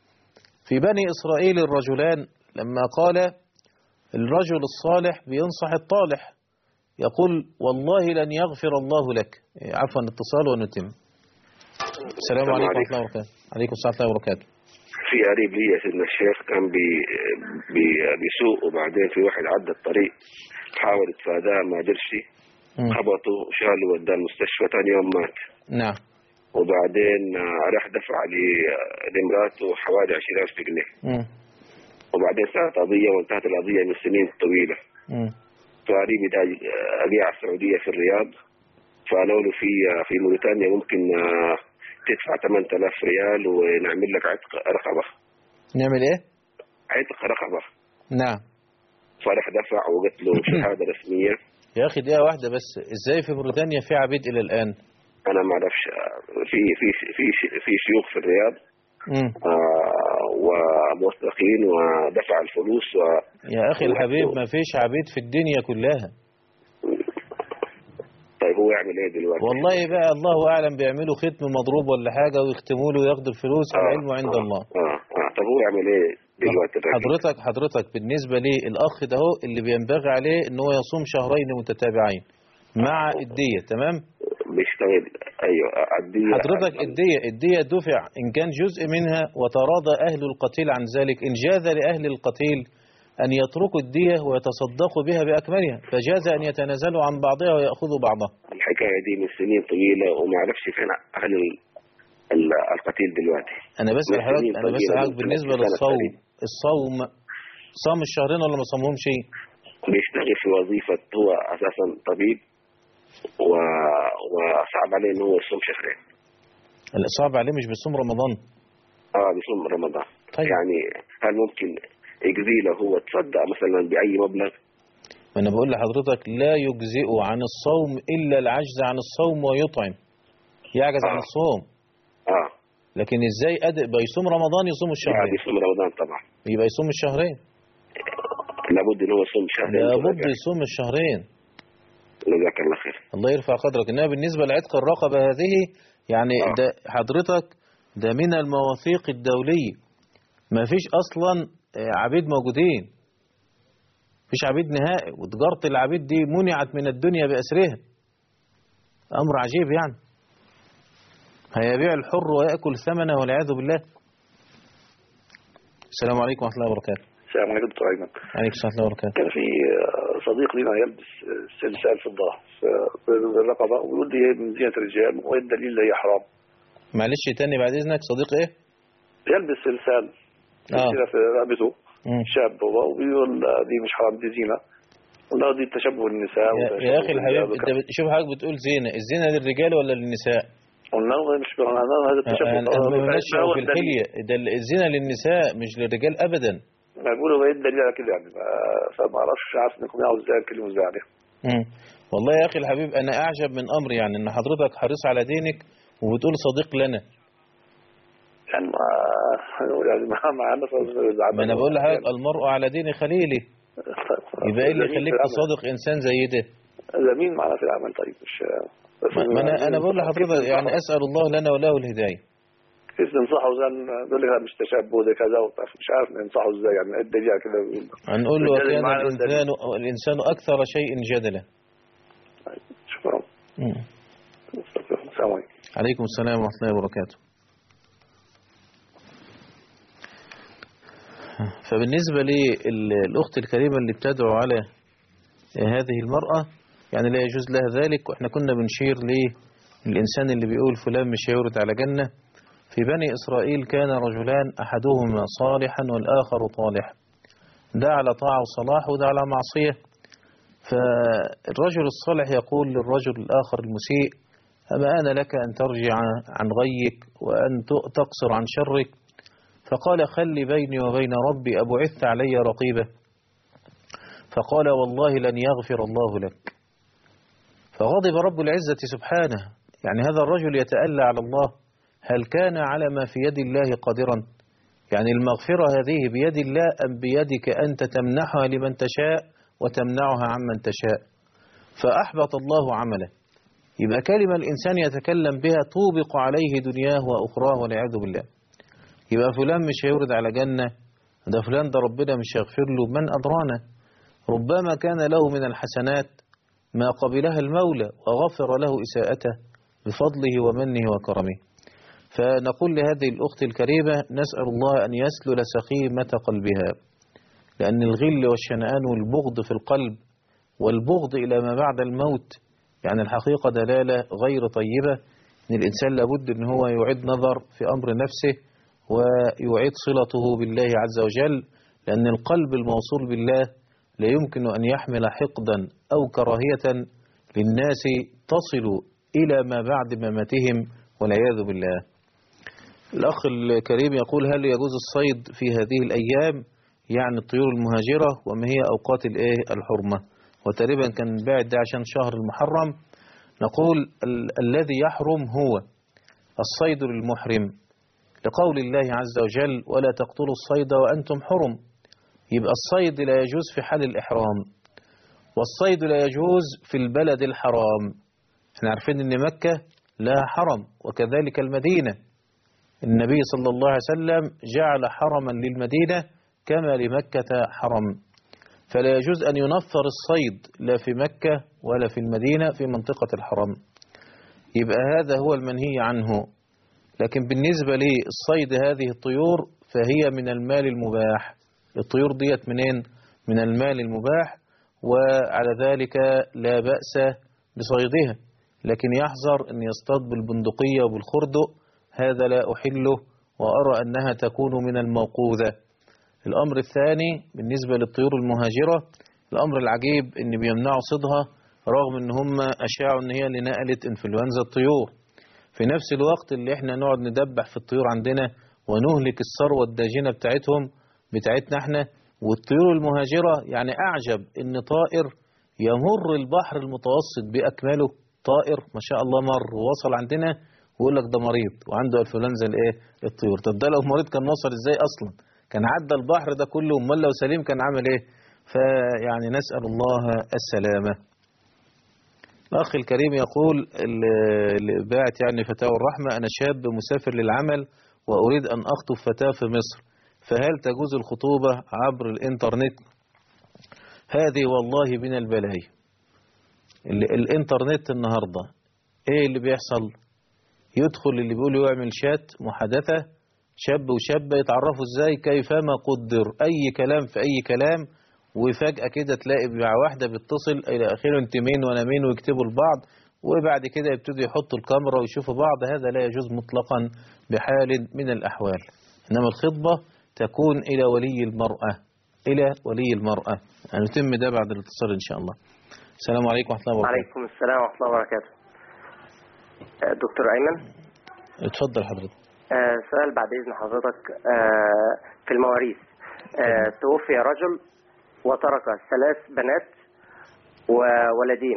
Speaker 2: في بني إسرائيل الرجلان لما قال الرجل الصالح بينصح الطالح يقول والله لن يغفر الله لك عفوا اتصال ونتم السلام عليكم ورحمة الله وبركاته عليكم السلام ورحمة الله وبركاته
Speaker 3: في قريب ليا سيدنا الشيخ كان بي بي بيسوق وبعدين في واحد عدى الطريق حاول يتفاداه ما قدرش خبطه شاله وداه المستشفى ثاني يوم مات
Speaker 2: نعم
Speaker 3: وبعدين آه، راح دفع لي- لمراته حوالي 20000 جنيه
Speaker 2: مم.
Speaker 3: وبعدين صارت قضية وانتهت القضية من سنين طويلة
Speaker 2: مم.
Speaker 3: فقريبي ده آه، جه على السعودية في الرياض فقالوا له في آه، في موريتانيا ممكن آه، تدفع 8000 ريال ونعمل لك عتق رقبة
Speaker 2: نعمل ايه
Speaker 3: عتق رقبة
Speaker 2: نعم
Speaker 3: فراح دفع وقلت له شهادة رسمية
Speaker 2: يا أخي دقيقة واحدة بس إزاي في بريطانيا في عبيد إلى الآن
Speaker 3: أنا ما أعرفش آه، في في في في شيوخ في الرياض
Speaker 2: مم.
Speaker 3: آه، وموثقين ودفع الفلوس و
Speaker 2: يا أخي الحبيب ما فيش عبيد في الدنيا كلها
Speaker 3: طيب هو يعمل ايه دلوقتي؟
Speaker 2: والله بقى الله أعلم بيعملوا ختم مضروب ولا حاجة ويختموا له وياخدوا الفلوس العلم عند الله
Speaker 3: اه اه طب هو يعمل ايه دلوقتي الراجل؟
Speaker 2: حضرتك حضرتك بالنسبة للأخ ده هو اللي بينبغي عليه إن هو يصوم شهرين متتابعين مع الدية تمام
Speaker 3: بيشتغل ايوه الدية
Speaker 2: حضرتك الدية الدية دفع إن كان جزء منها وتراضى أهل القتيل عن ذلك إن جاز لأهل القتيل أن يتركوا الدية ويتصدقوا بها بأكملها فجاز أن يتنازلوا عن بعضها ويأخذوا بعضها
Speaker 3: الحكايه دي من سنين طويله وما اعرفش فين اهل ال- ال- القتيل دلوقتي
Speaker 2: أنا بسأل
Speaker 3: من
Speaker 2: حضرتك
Speaker 3: سنين
Speaker 2: أنا
Speaker 3: طويلة،
Speaker 2: بسأل حضرتك
Speaker 3: ممكن
Speaker 2: بالنسبة
Speaker 3: سنة
Speaker 2: للصوم
Speaker 3: تقريبا.
Speaker 2: الصوم صام الشهرين ولا ما صامهمش شيء
Speaker 3: بيشتغل في وظيفة هو أساسا طبيب و... وصعب عليه إن هو يصوم شهرين
Speaker 2: الصعب عليه مش بيصوم رمضان
Speaker 3: اه بيصوم رمضان
Speaker 2: طيب.
Speaker 3: يعني هل ممكن يجزي له هو تصدق مثلا بأي مبلغ
Speaker 2: ما أنا بقول لحضرتك لا يجزئ عن الصوم إلا العجز عن الصوم ويطعم يعجز عن الصوم
Speaker 3: اه
Speaker 2: لكن ازاي أدق بيصوم رمضان يصوم
Speaker 3: يعني
Speaker 2: الشهرين
Speaker 3: يصوم رمضان طبعا
Speaker 2: يبقى يصوم الشهرين
Speaker 3: لابد إن هو يصوم شهرين
Speaker 2: لابد يصوم الشهرين
Speaker 3: جزاك الله خير
Speaker 2: الله يرفع قدرك انما بالنسبه لعتق الرقبه هذه يعني ده حضرتك ده من المواثيق الدوليه ما فيش اصلا آه، عبيد موجودين فيش عبيد نهائي وتجاره العبيد دي منعت من الدنيا باسرها امر عجيب يعني هيبيع الحر وياكل ثمنه والعياذ بالله السلام عليكم ورحمه الله وبركاته
Speaker 4: السلام عليكم دكتور ايمن
Speaker 2: عليكم السلام ورحمه الله وبركاته
Speaker 4: كان في آه، صديق لنا يلبس آه، سلسال في الظهر في الرقبه ويقول لي هي من زينه الرجال وايه الدليل اللي هي حرام
Speaker 2: معلش تاني بعد اذنك صديق ايه
Speaker 4: يلبس سلسال سلسله في رقبته شاب هو وبيقول آه، دي مش حرام دي زينه ولا دي تشبه النساء
Speaker 2: يا,
Speaker 4: وتشبه
Speaker 2: يا اخي الحبيب
Speaker 4: الرجال
Speaker 2: انت بت- شوف حضرتك بتقول زينه الزينه للرجال ولا للنساء
Speaker 4: قلنا له مش انا هذا التشبه
Speaker 2: أنا- أنا
Speaker 4: آه،
Speaker 2: مالناش
Speaker 4: ما هو
Speaker 2: في
Speaker 4: الدليل؟
Speaker 2: الحلية ده ال- الزنا للنساء مش للرجال أبدا
Speaker 4: ما بيقولوا ايه الدليل على كده يعني ما- فما اعرفش عارف انكم يعرفوا ازاي الكلمه ازاي عليها
Speaker 2: مم. والله يا أخي الحبيب أنا أعجب من أمر يعني إن حضرتك حريص على دينك وبتقول صديق لنا
Speaker 4: يعني ما يعني ما ما عندنا
Speaker 2: ما أنا بقول لحضرتك المرء على دين خليله يبقى إيه اللي يخليك تصادق إنسان زي ده
Speaker 4: زميل معنا في العمل طيب مش
Speaker 2: ما ما أنا أنا بقول لحضرتك يعني أسأل الله لنا وله الهداية
Speaker 4: كيف ننصحه زي بيقول لك لا مش تشبه ده كذا وبتاع مش عارف ننصحه ازاي يعني ايه الدليل على كده بيقول
Speaker 2: هنقول له
Speaker 4: الرجال
Speaker 2: وكان
Speaker 4: معنا والدليل.
Speaker 2: الإنسان الإنسان أكثر شيء جدلا
Speaker 4: شكرا
Speaker 2: مم.
Speaker 4: السلام عليكم
Speaker 2: عليكم السلام ورحمة الله وبركاته فبالنسبة للأخت الكريمة اللي بتدعو على هذه المرأة يعني لا يجوز لها ذلك وإحنا كنا بنشير للإنسان اللي بيقول فلان مش هيورد على جنة في بني إسرائيل كان رجلان أحدهما صالحا والآخر طالح ده على طاعة وصلاح وده على معصية فالرجل الصالح يقول للرجل الآخر المسيء أما أنا لك أن ترجع عن غيك وأن تقصر عن شرك فقال خلي بيني وبين ربي أبعثت علي رقيبة فقال والله لن يغفر الله لك فغضب رب العزة سبحانه يعني هذا الرجل يتألى على الله هل كان على ما في يد الله قادرا يعني المغفرة هذه بيد الله أم بيدك أنت تمنحها لمن تشاء وتمنعها عمن تشاء فأحبط الله عمله يبقى كلمة الإنسان يتكلم بها توبق عليه دنياه وأخراه والعياذ بالله يبقى فلان مش هيورد على جنة ده فلان ده ربنا مش هيغفر له من أدرانا ربما كان له من الحسنات ما قبلها المولى وغفر له إساءته بفضله ومنه وكرمه فنقول لهذه الأخت الكريمة نسأل الله أن يسلل سخيمة قلبها لأن الغل والشنآن والبغض في القلب والبغض إلى ما بعد الموت يعني الحقيقة دلالة غير طيبة أن الإنسان لابد أن هو يعيد نظر في أمر نفسه ويعيد صلته بالله عز وجل لأن القلب الموصول بالله لا يمكن أن يحمل حقدا أو كراهية للناس تصل إلى ما بعد مماتهم والعياذ بالله الأخ الكريم يقول هل يجوز الصيد في هذه الأيام يعني الطيور المهاجرة وما هي أوقات الإيه الحرمة وتقريبا كان باعد ده عشان شهر المحرم نقول ال الذي يحرم هو الصيد للمحرم لقول الله عز وجل ولا تقتلوا الصيد وأنتم حرم يبقى الصيد لا يجوز في حال الإحرام والصيد لا يجوز في البلد الحرام احنا عارفين ان مكة لها حرم وكذلك المدينة النبي صلى الله عليه وسلم جعل حرما للمدينة كما لمكة حرم فلا يجوز أن ينفر الصيد لا في مكة ولا في المدينة في منطقة الحرم يبقى هذا هو المنهي عنه لكن بالنسبة للصيد هذه الطيور فهي من المال المباح الطيور ديت منين من المال المباح وعلى ذلك لا بأس بصيدها لكن يحذر أن يصطاد بالبندقية وبالخردق هذا لا أحله وأرى أنها تكون من الموقوذة الأمر الثاني بالنسبة للطيور المهاجرة الأمر العجيب أن بيمنعوا صيدها رغم أن هم أشاعوا أن هي اللي نقلت إنفلونزا الطيور في نفس الوقت اللي احنا نقعد ندبح في الطيور عندنا ونهلك الثروة الداجنة بتاعتهم بتاعتنا احنا والطيور المهاجرة يعني أعجب أن طائر يمر البحر المتوسط بأكمله طائر ما شاء الله مر ووصل عندنا ويقول لك ده مريض وعنده انفلونزا الايه الطيور طب ده لو مريض كان وصل ازاي اصلا كان عدى البحر ده كله امال لو سليم كان عمل ايه فيعني نسال الله السلامه الاخ الكريم يقول اللي باعت يعني فتاوى الرحمه انا شاب مسافر للعمل واريد ان اخطب فتاه في مصر فهل تجوز الخطوبه عبر الانترنت هذه والله من البلايا الانترنت النهارده ايه اللي بيحصل يدخل اللي بيقول يعمل شات محادثة شاب وشابة يتعرفوا ازاي كيفما قدر اي كلام في اي كلام وفجأة كده تلاقي مع واحدة بتتصل الى اخره انت مين وانا مين ويكتبوا لبعض وبعد كده يبتدوا يحطوا الكاميرا ويشوفوا بعض هذا لا يجوز مطلقا بحال من الاحوال انما الخطبة تكون الى ولي المرأة الى ولي المرأة هنتم يعني ده بعد الاتصال ان شاء الله السلام عليكم ورحمة الله وبركاته
Speaker 5: وعليكم السلام ورحمة الله وبركاته دكتور أيمن
Speaker 2: اتفضل حضرتك
Speaker 5: آه سؤال بعد إذن حضرتك آه في المواريث آه توفي رجل وترك ثلاث بنات وولدين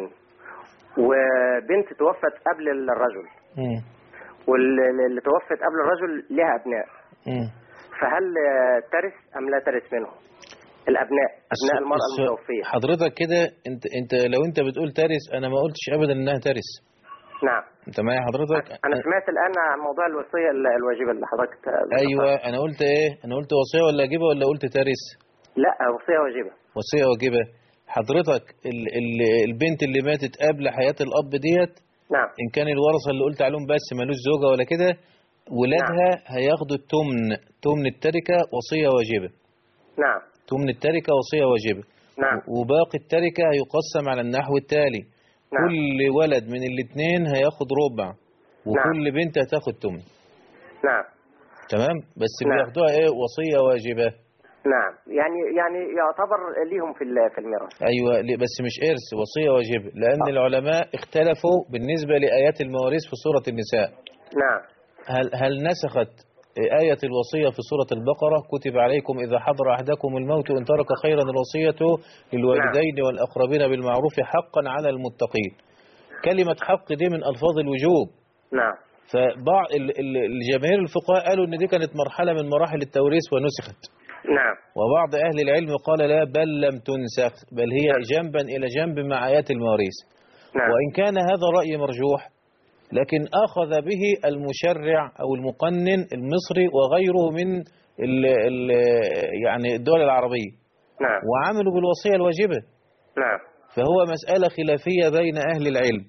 Speaker 5: وبنت توفت قبل الرجل
Speaker 2: مم.
Speaker 5: واللي توفت قبل الرجل لها أبناء
Speaker 2: مم.
Speaker 5: فهل ترث أم لا ترث منهم الأبناء أبناء المرأة المتوفية
Speaker 2: حضرتك كده انت انت لو انت بتقول ترث انا ما قلتش ابدا انها ترث
Speaker 5: نعم
Speaker 2: انت معايا حضرتك
Speaker 5: انا سمعت الان عن موضوع الوصيه الواجبه اللي حضرتك
Speaker 2: ايوه انا قلت ايه انا قلت وصيه ولا واجبه ولا قلت ترث
Speaker 5: لا وصيه واجبه
Speaker 2: وصيه واجبه حضرتك ال ال البنت اللي ماتت قبل حياه الاب ديت
Speaker 5: نعم
Speaker 2: ان كان الورثه اللي قلت عليهم بس مالوش زوجه ولا كده ولادها نعم. هياخدوا التمن تمن التركه وصيه واجبه
Speaker 5: نعم
Speaker 2: تمن التركه وصيه واجبه
Speaker 5: نعم
Speaker 2: وباقي التركه هيقسم على النحو التالي
Speaker 5: نعم.
Speaker 2: كل ولد من الاثنين هياخد ربع وكل نعم. بنت هتاخد تمن
Speaker 5: نعم
Speaker 2: تمام بس نعم. بياخدوها ايه وصيه واجبه
Speaker 5: نعم يعني يعني يعتبر ليهم في في الميراث
Speaker 2: ايوه بس مش ارث وصيه واجبه لان آه. العلماء اختلفوا بالنسبه لايات المواريث في سوره النساء
Speaker 5: نعم
Speaker 2: هل هل نسخت آية الوصية في سورة البقرة كتب عليكم إذا حضر أحدكم الموت إن ترك خيرا الوصية للوالدين نعم. والأقربين بالمعروف حقا على المتقين كلمة حق دي من ألفاظ الوجوب
Speaker 5: نعم
Speaker 2: فبعض الجماهير الفقهاء قالوا إن دي كانت مرحلة من مراحل التوريث ونسخت
Speaker 5: نعم
Speaker 2: وبعض أهل العلم قال لا بل لم تنسخ بل هي نعم. جنبا إلى جنب مع آيات المواريث
Speaker 5: نعم.
Speaker 2: وإن كان هذا رأي مرجوح لكن أخذ به المشرع أو المقنن المصري وغيره من ال ال يعني الدول العربية
Speaker 5: نعم.
Speaker 2: وعملوا بالوصية الواجبة
Speaker 5: نعم.
Speaker 2: فهو مسألة خلافية بين أهل العلم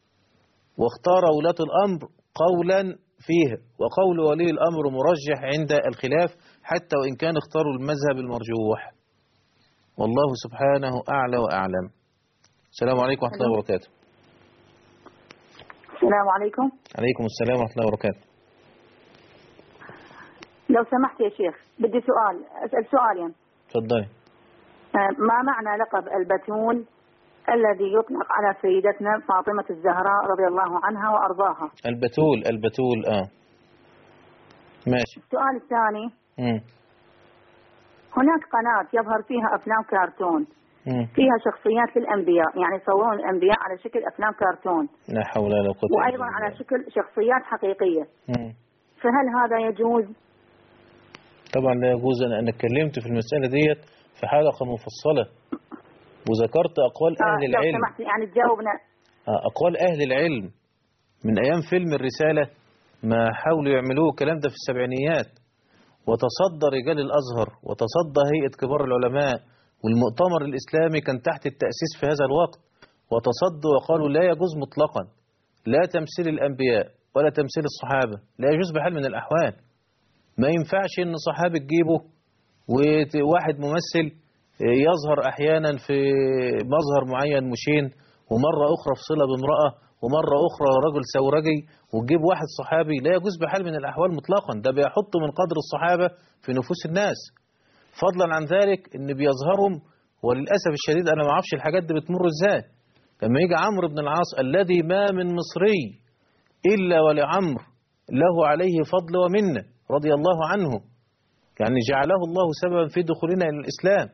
Speaker 2: واختار ولاة الأمر قولا فيها وقول ولي الأمر مرجح عند الخلاف حتى وإن كان اختاروا المذهب المرجوح والله سبحانه أعلى وأعلم السلام عليكم ورحمة الله وبركاته
Speaker 8: السلام عليكم
Speaker 2: عليكم السلام ورحمة الله وبركاته
Speaker 8: لو سمحت يا شيخ بدي سؤال أسأل سؤالين
Speaker 2: تفضلي
Speaker 8: ما معنى لقب البتول الذي يطلق على سيدتنا فاطمة الزهراء رضي الله عنها وأرضاها
Speaker 2: البتول البتول آه ماشي
Speaker 8: السؤال الثاني
Speaker 2: مم.
Speaker 8: هناك قناة يظهر فيها أفلام كرتون
Speaker 2: مم.
Speaker 8: فيها شخصيات للأنبياء يعني يصورون الأنبياء على شكل أفلام كرتون
Speaker 2: لا حول ولا قوة إلا
Speaker 8: وأيضا
Speaker 2: بالله.
Speaker 8: على شكل شخصيات حقيقية
Speaker 2: مم.
Speaker 8: فهل هذا يجوز؟
Speaker 2: طبعا لا يجوز أنا أنا اتكلمت في المسألة ديت في حلقة مفصلة وذكرت أقوال أهل
Speaker 8: آه لو
Speaker 2: العلم
Speaker 8: سمحت يعني تجاوبنا
Speaker 2: آه، أقوال أهل العلم من أيام فيلم الرسالة ما حاولوا يعملوه الكلام ده في السبعينيات وتصدى رجال الأزهر وتصدى هيئة كبار العلماء والمؤتمر الإسلامي كان تحت التأسيس في هذا الوقت وتصدوا وقالوا لا يجوز مطلقا لا تمثيل الأنبياء ولا تمثيل الصحابة لا يجوز بحال من الأحوال ما ينفعش إن صحابي تجيبه وواحد ممثل يظهر أحيانا في مظهر معين مشين ومرة أخرى في صلة بامرأة ومرة أخرى رجل سورجي وتجيب واحد صحابي لا يجوز بحال من الأحوال مطلقا ده بيحط من قدر الصحابة في نفوس الناس فضلا عن ذلك ان بيظهرهم وللأسف الشديد أنا ما اعرفش الحاجات دي بتمر ازاي لما يجي عمرو بن العاص الذي ما من مصري إلا ولعمر له عليه فضل ومنه رضي الله عنه يعني جعله الله سببا في دخولنا إلى الإسلام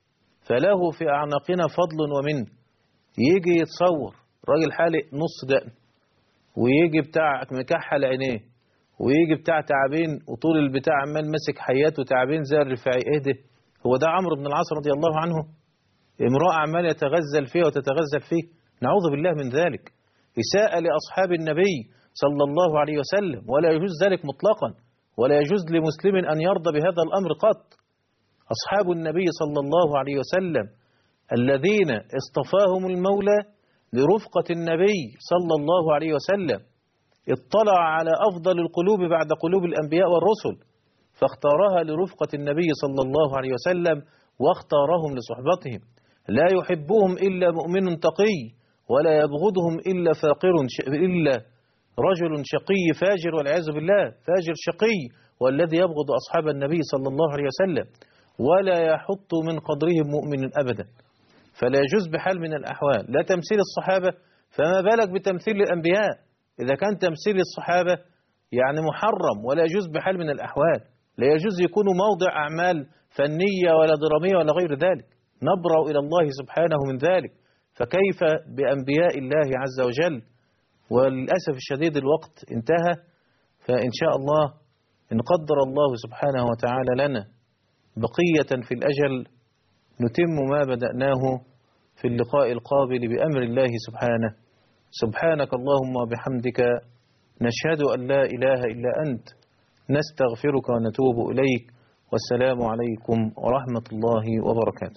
Speaker 2: فله في أعناقنا فضل ومنه يجي يتصور راجل حالق نص دقن ويجي بتاع مكحل عينيه ويجي بتاع تعابين وطول البتاع عمال ماسك حيات وتعابين زي الرفاعي ايه ده هو ده عمرو بن العاص رضي الله عنه امرأة عمال يتغزل فيها وتتغزل فيه نعوذ بالله من ذلك إساءة لأصحاب النبي صلى الله عليه وسلم ولا يجوز ذلك مطلقا ولا يجوز لمسلم أن يرضى بهذا الأمر قط أصحاب النبي صلى الله عليه وسلم الذين اصطفاهم المولى لرفقة النبي صلى الله عليه وسلم اطلع على أفضل القلوب بعد قلوب الأنبياء والرسل فاختارها لرفقة النبي صلى الله عليه وسلم واختارهم لصحبتهم لا يحبهم إلا مؤمن تقي ولا يبغضهم إلا فاقر إلا رجل شقي فاجر والعياذ بالله فاجر شقي والذي يبغض أصحاب النبي صلى الله عليه وسلم ولا يحط من قدرهم مؤمن أبدا فلا يجوز بحال من الأحوال لا تمثيل الصحابة فما بالك بتمثيل الأنبياء إذا كان تمثيل الصحابة يعني محرم ولا يجوز بحال من الأحوال لا يجوز يكون موضع أعمال فنية ولا درامية ولا غير ذلك نبرأ إلى الله سبحانه من ذلك فكيف بأنبياء الله عز وجل وللأسف الشديد الوقت انتهى فإن شاء الله إن قدر الله سبحانه وتعالى لنا بقية في الأجل نتم ما بدأناه في اللقاء القابل بأمر الله سبحانه سبحانك اللهم وبحمدك نشهد أن لا إله إلا أنت نستغفرك ونتوب إليك والسلام عليكم ورحمة الله وبركاته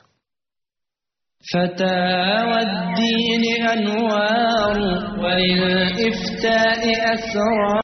Speaker 6: فتاوى الدين أنوار وللإفتاء أسرار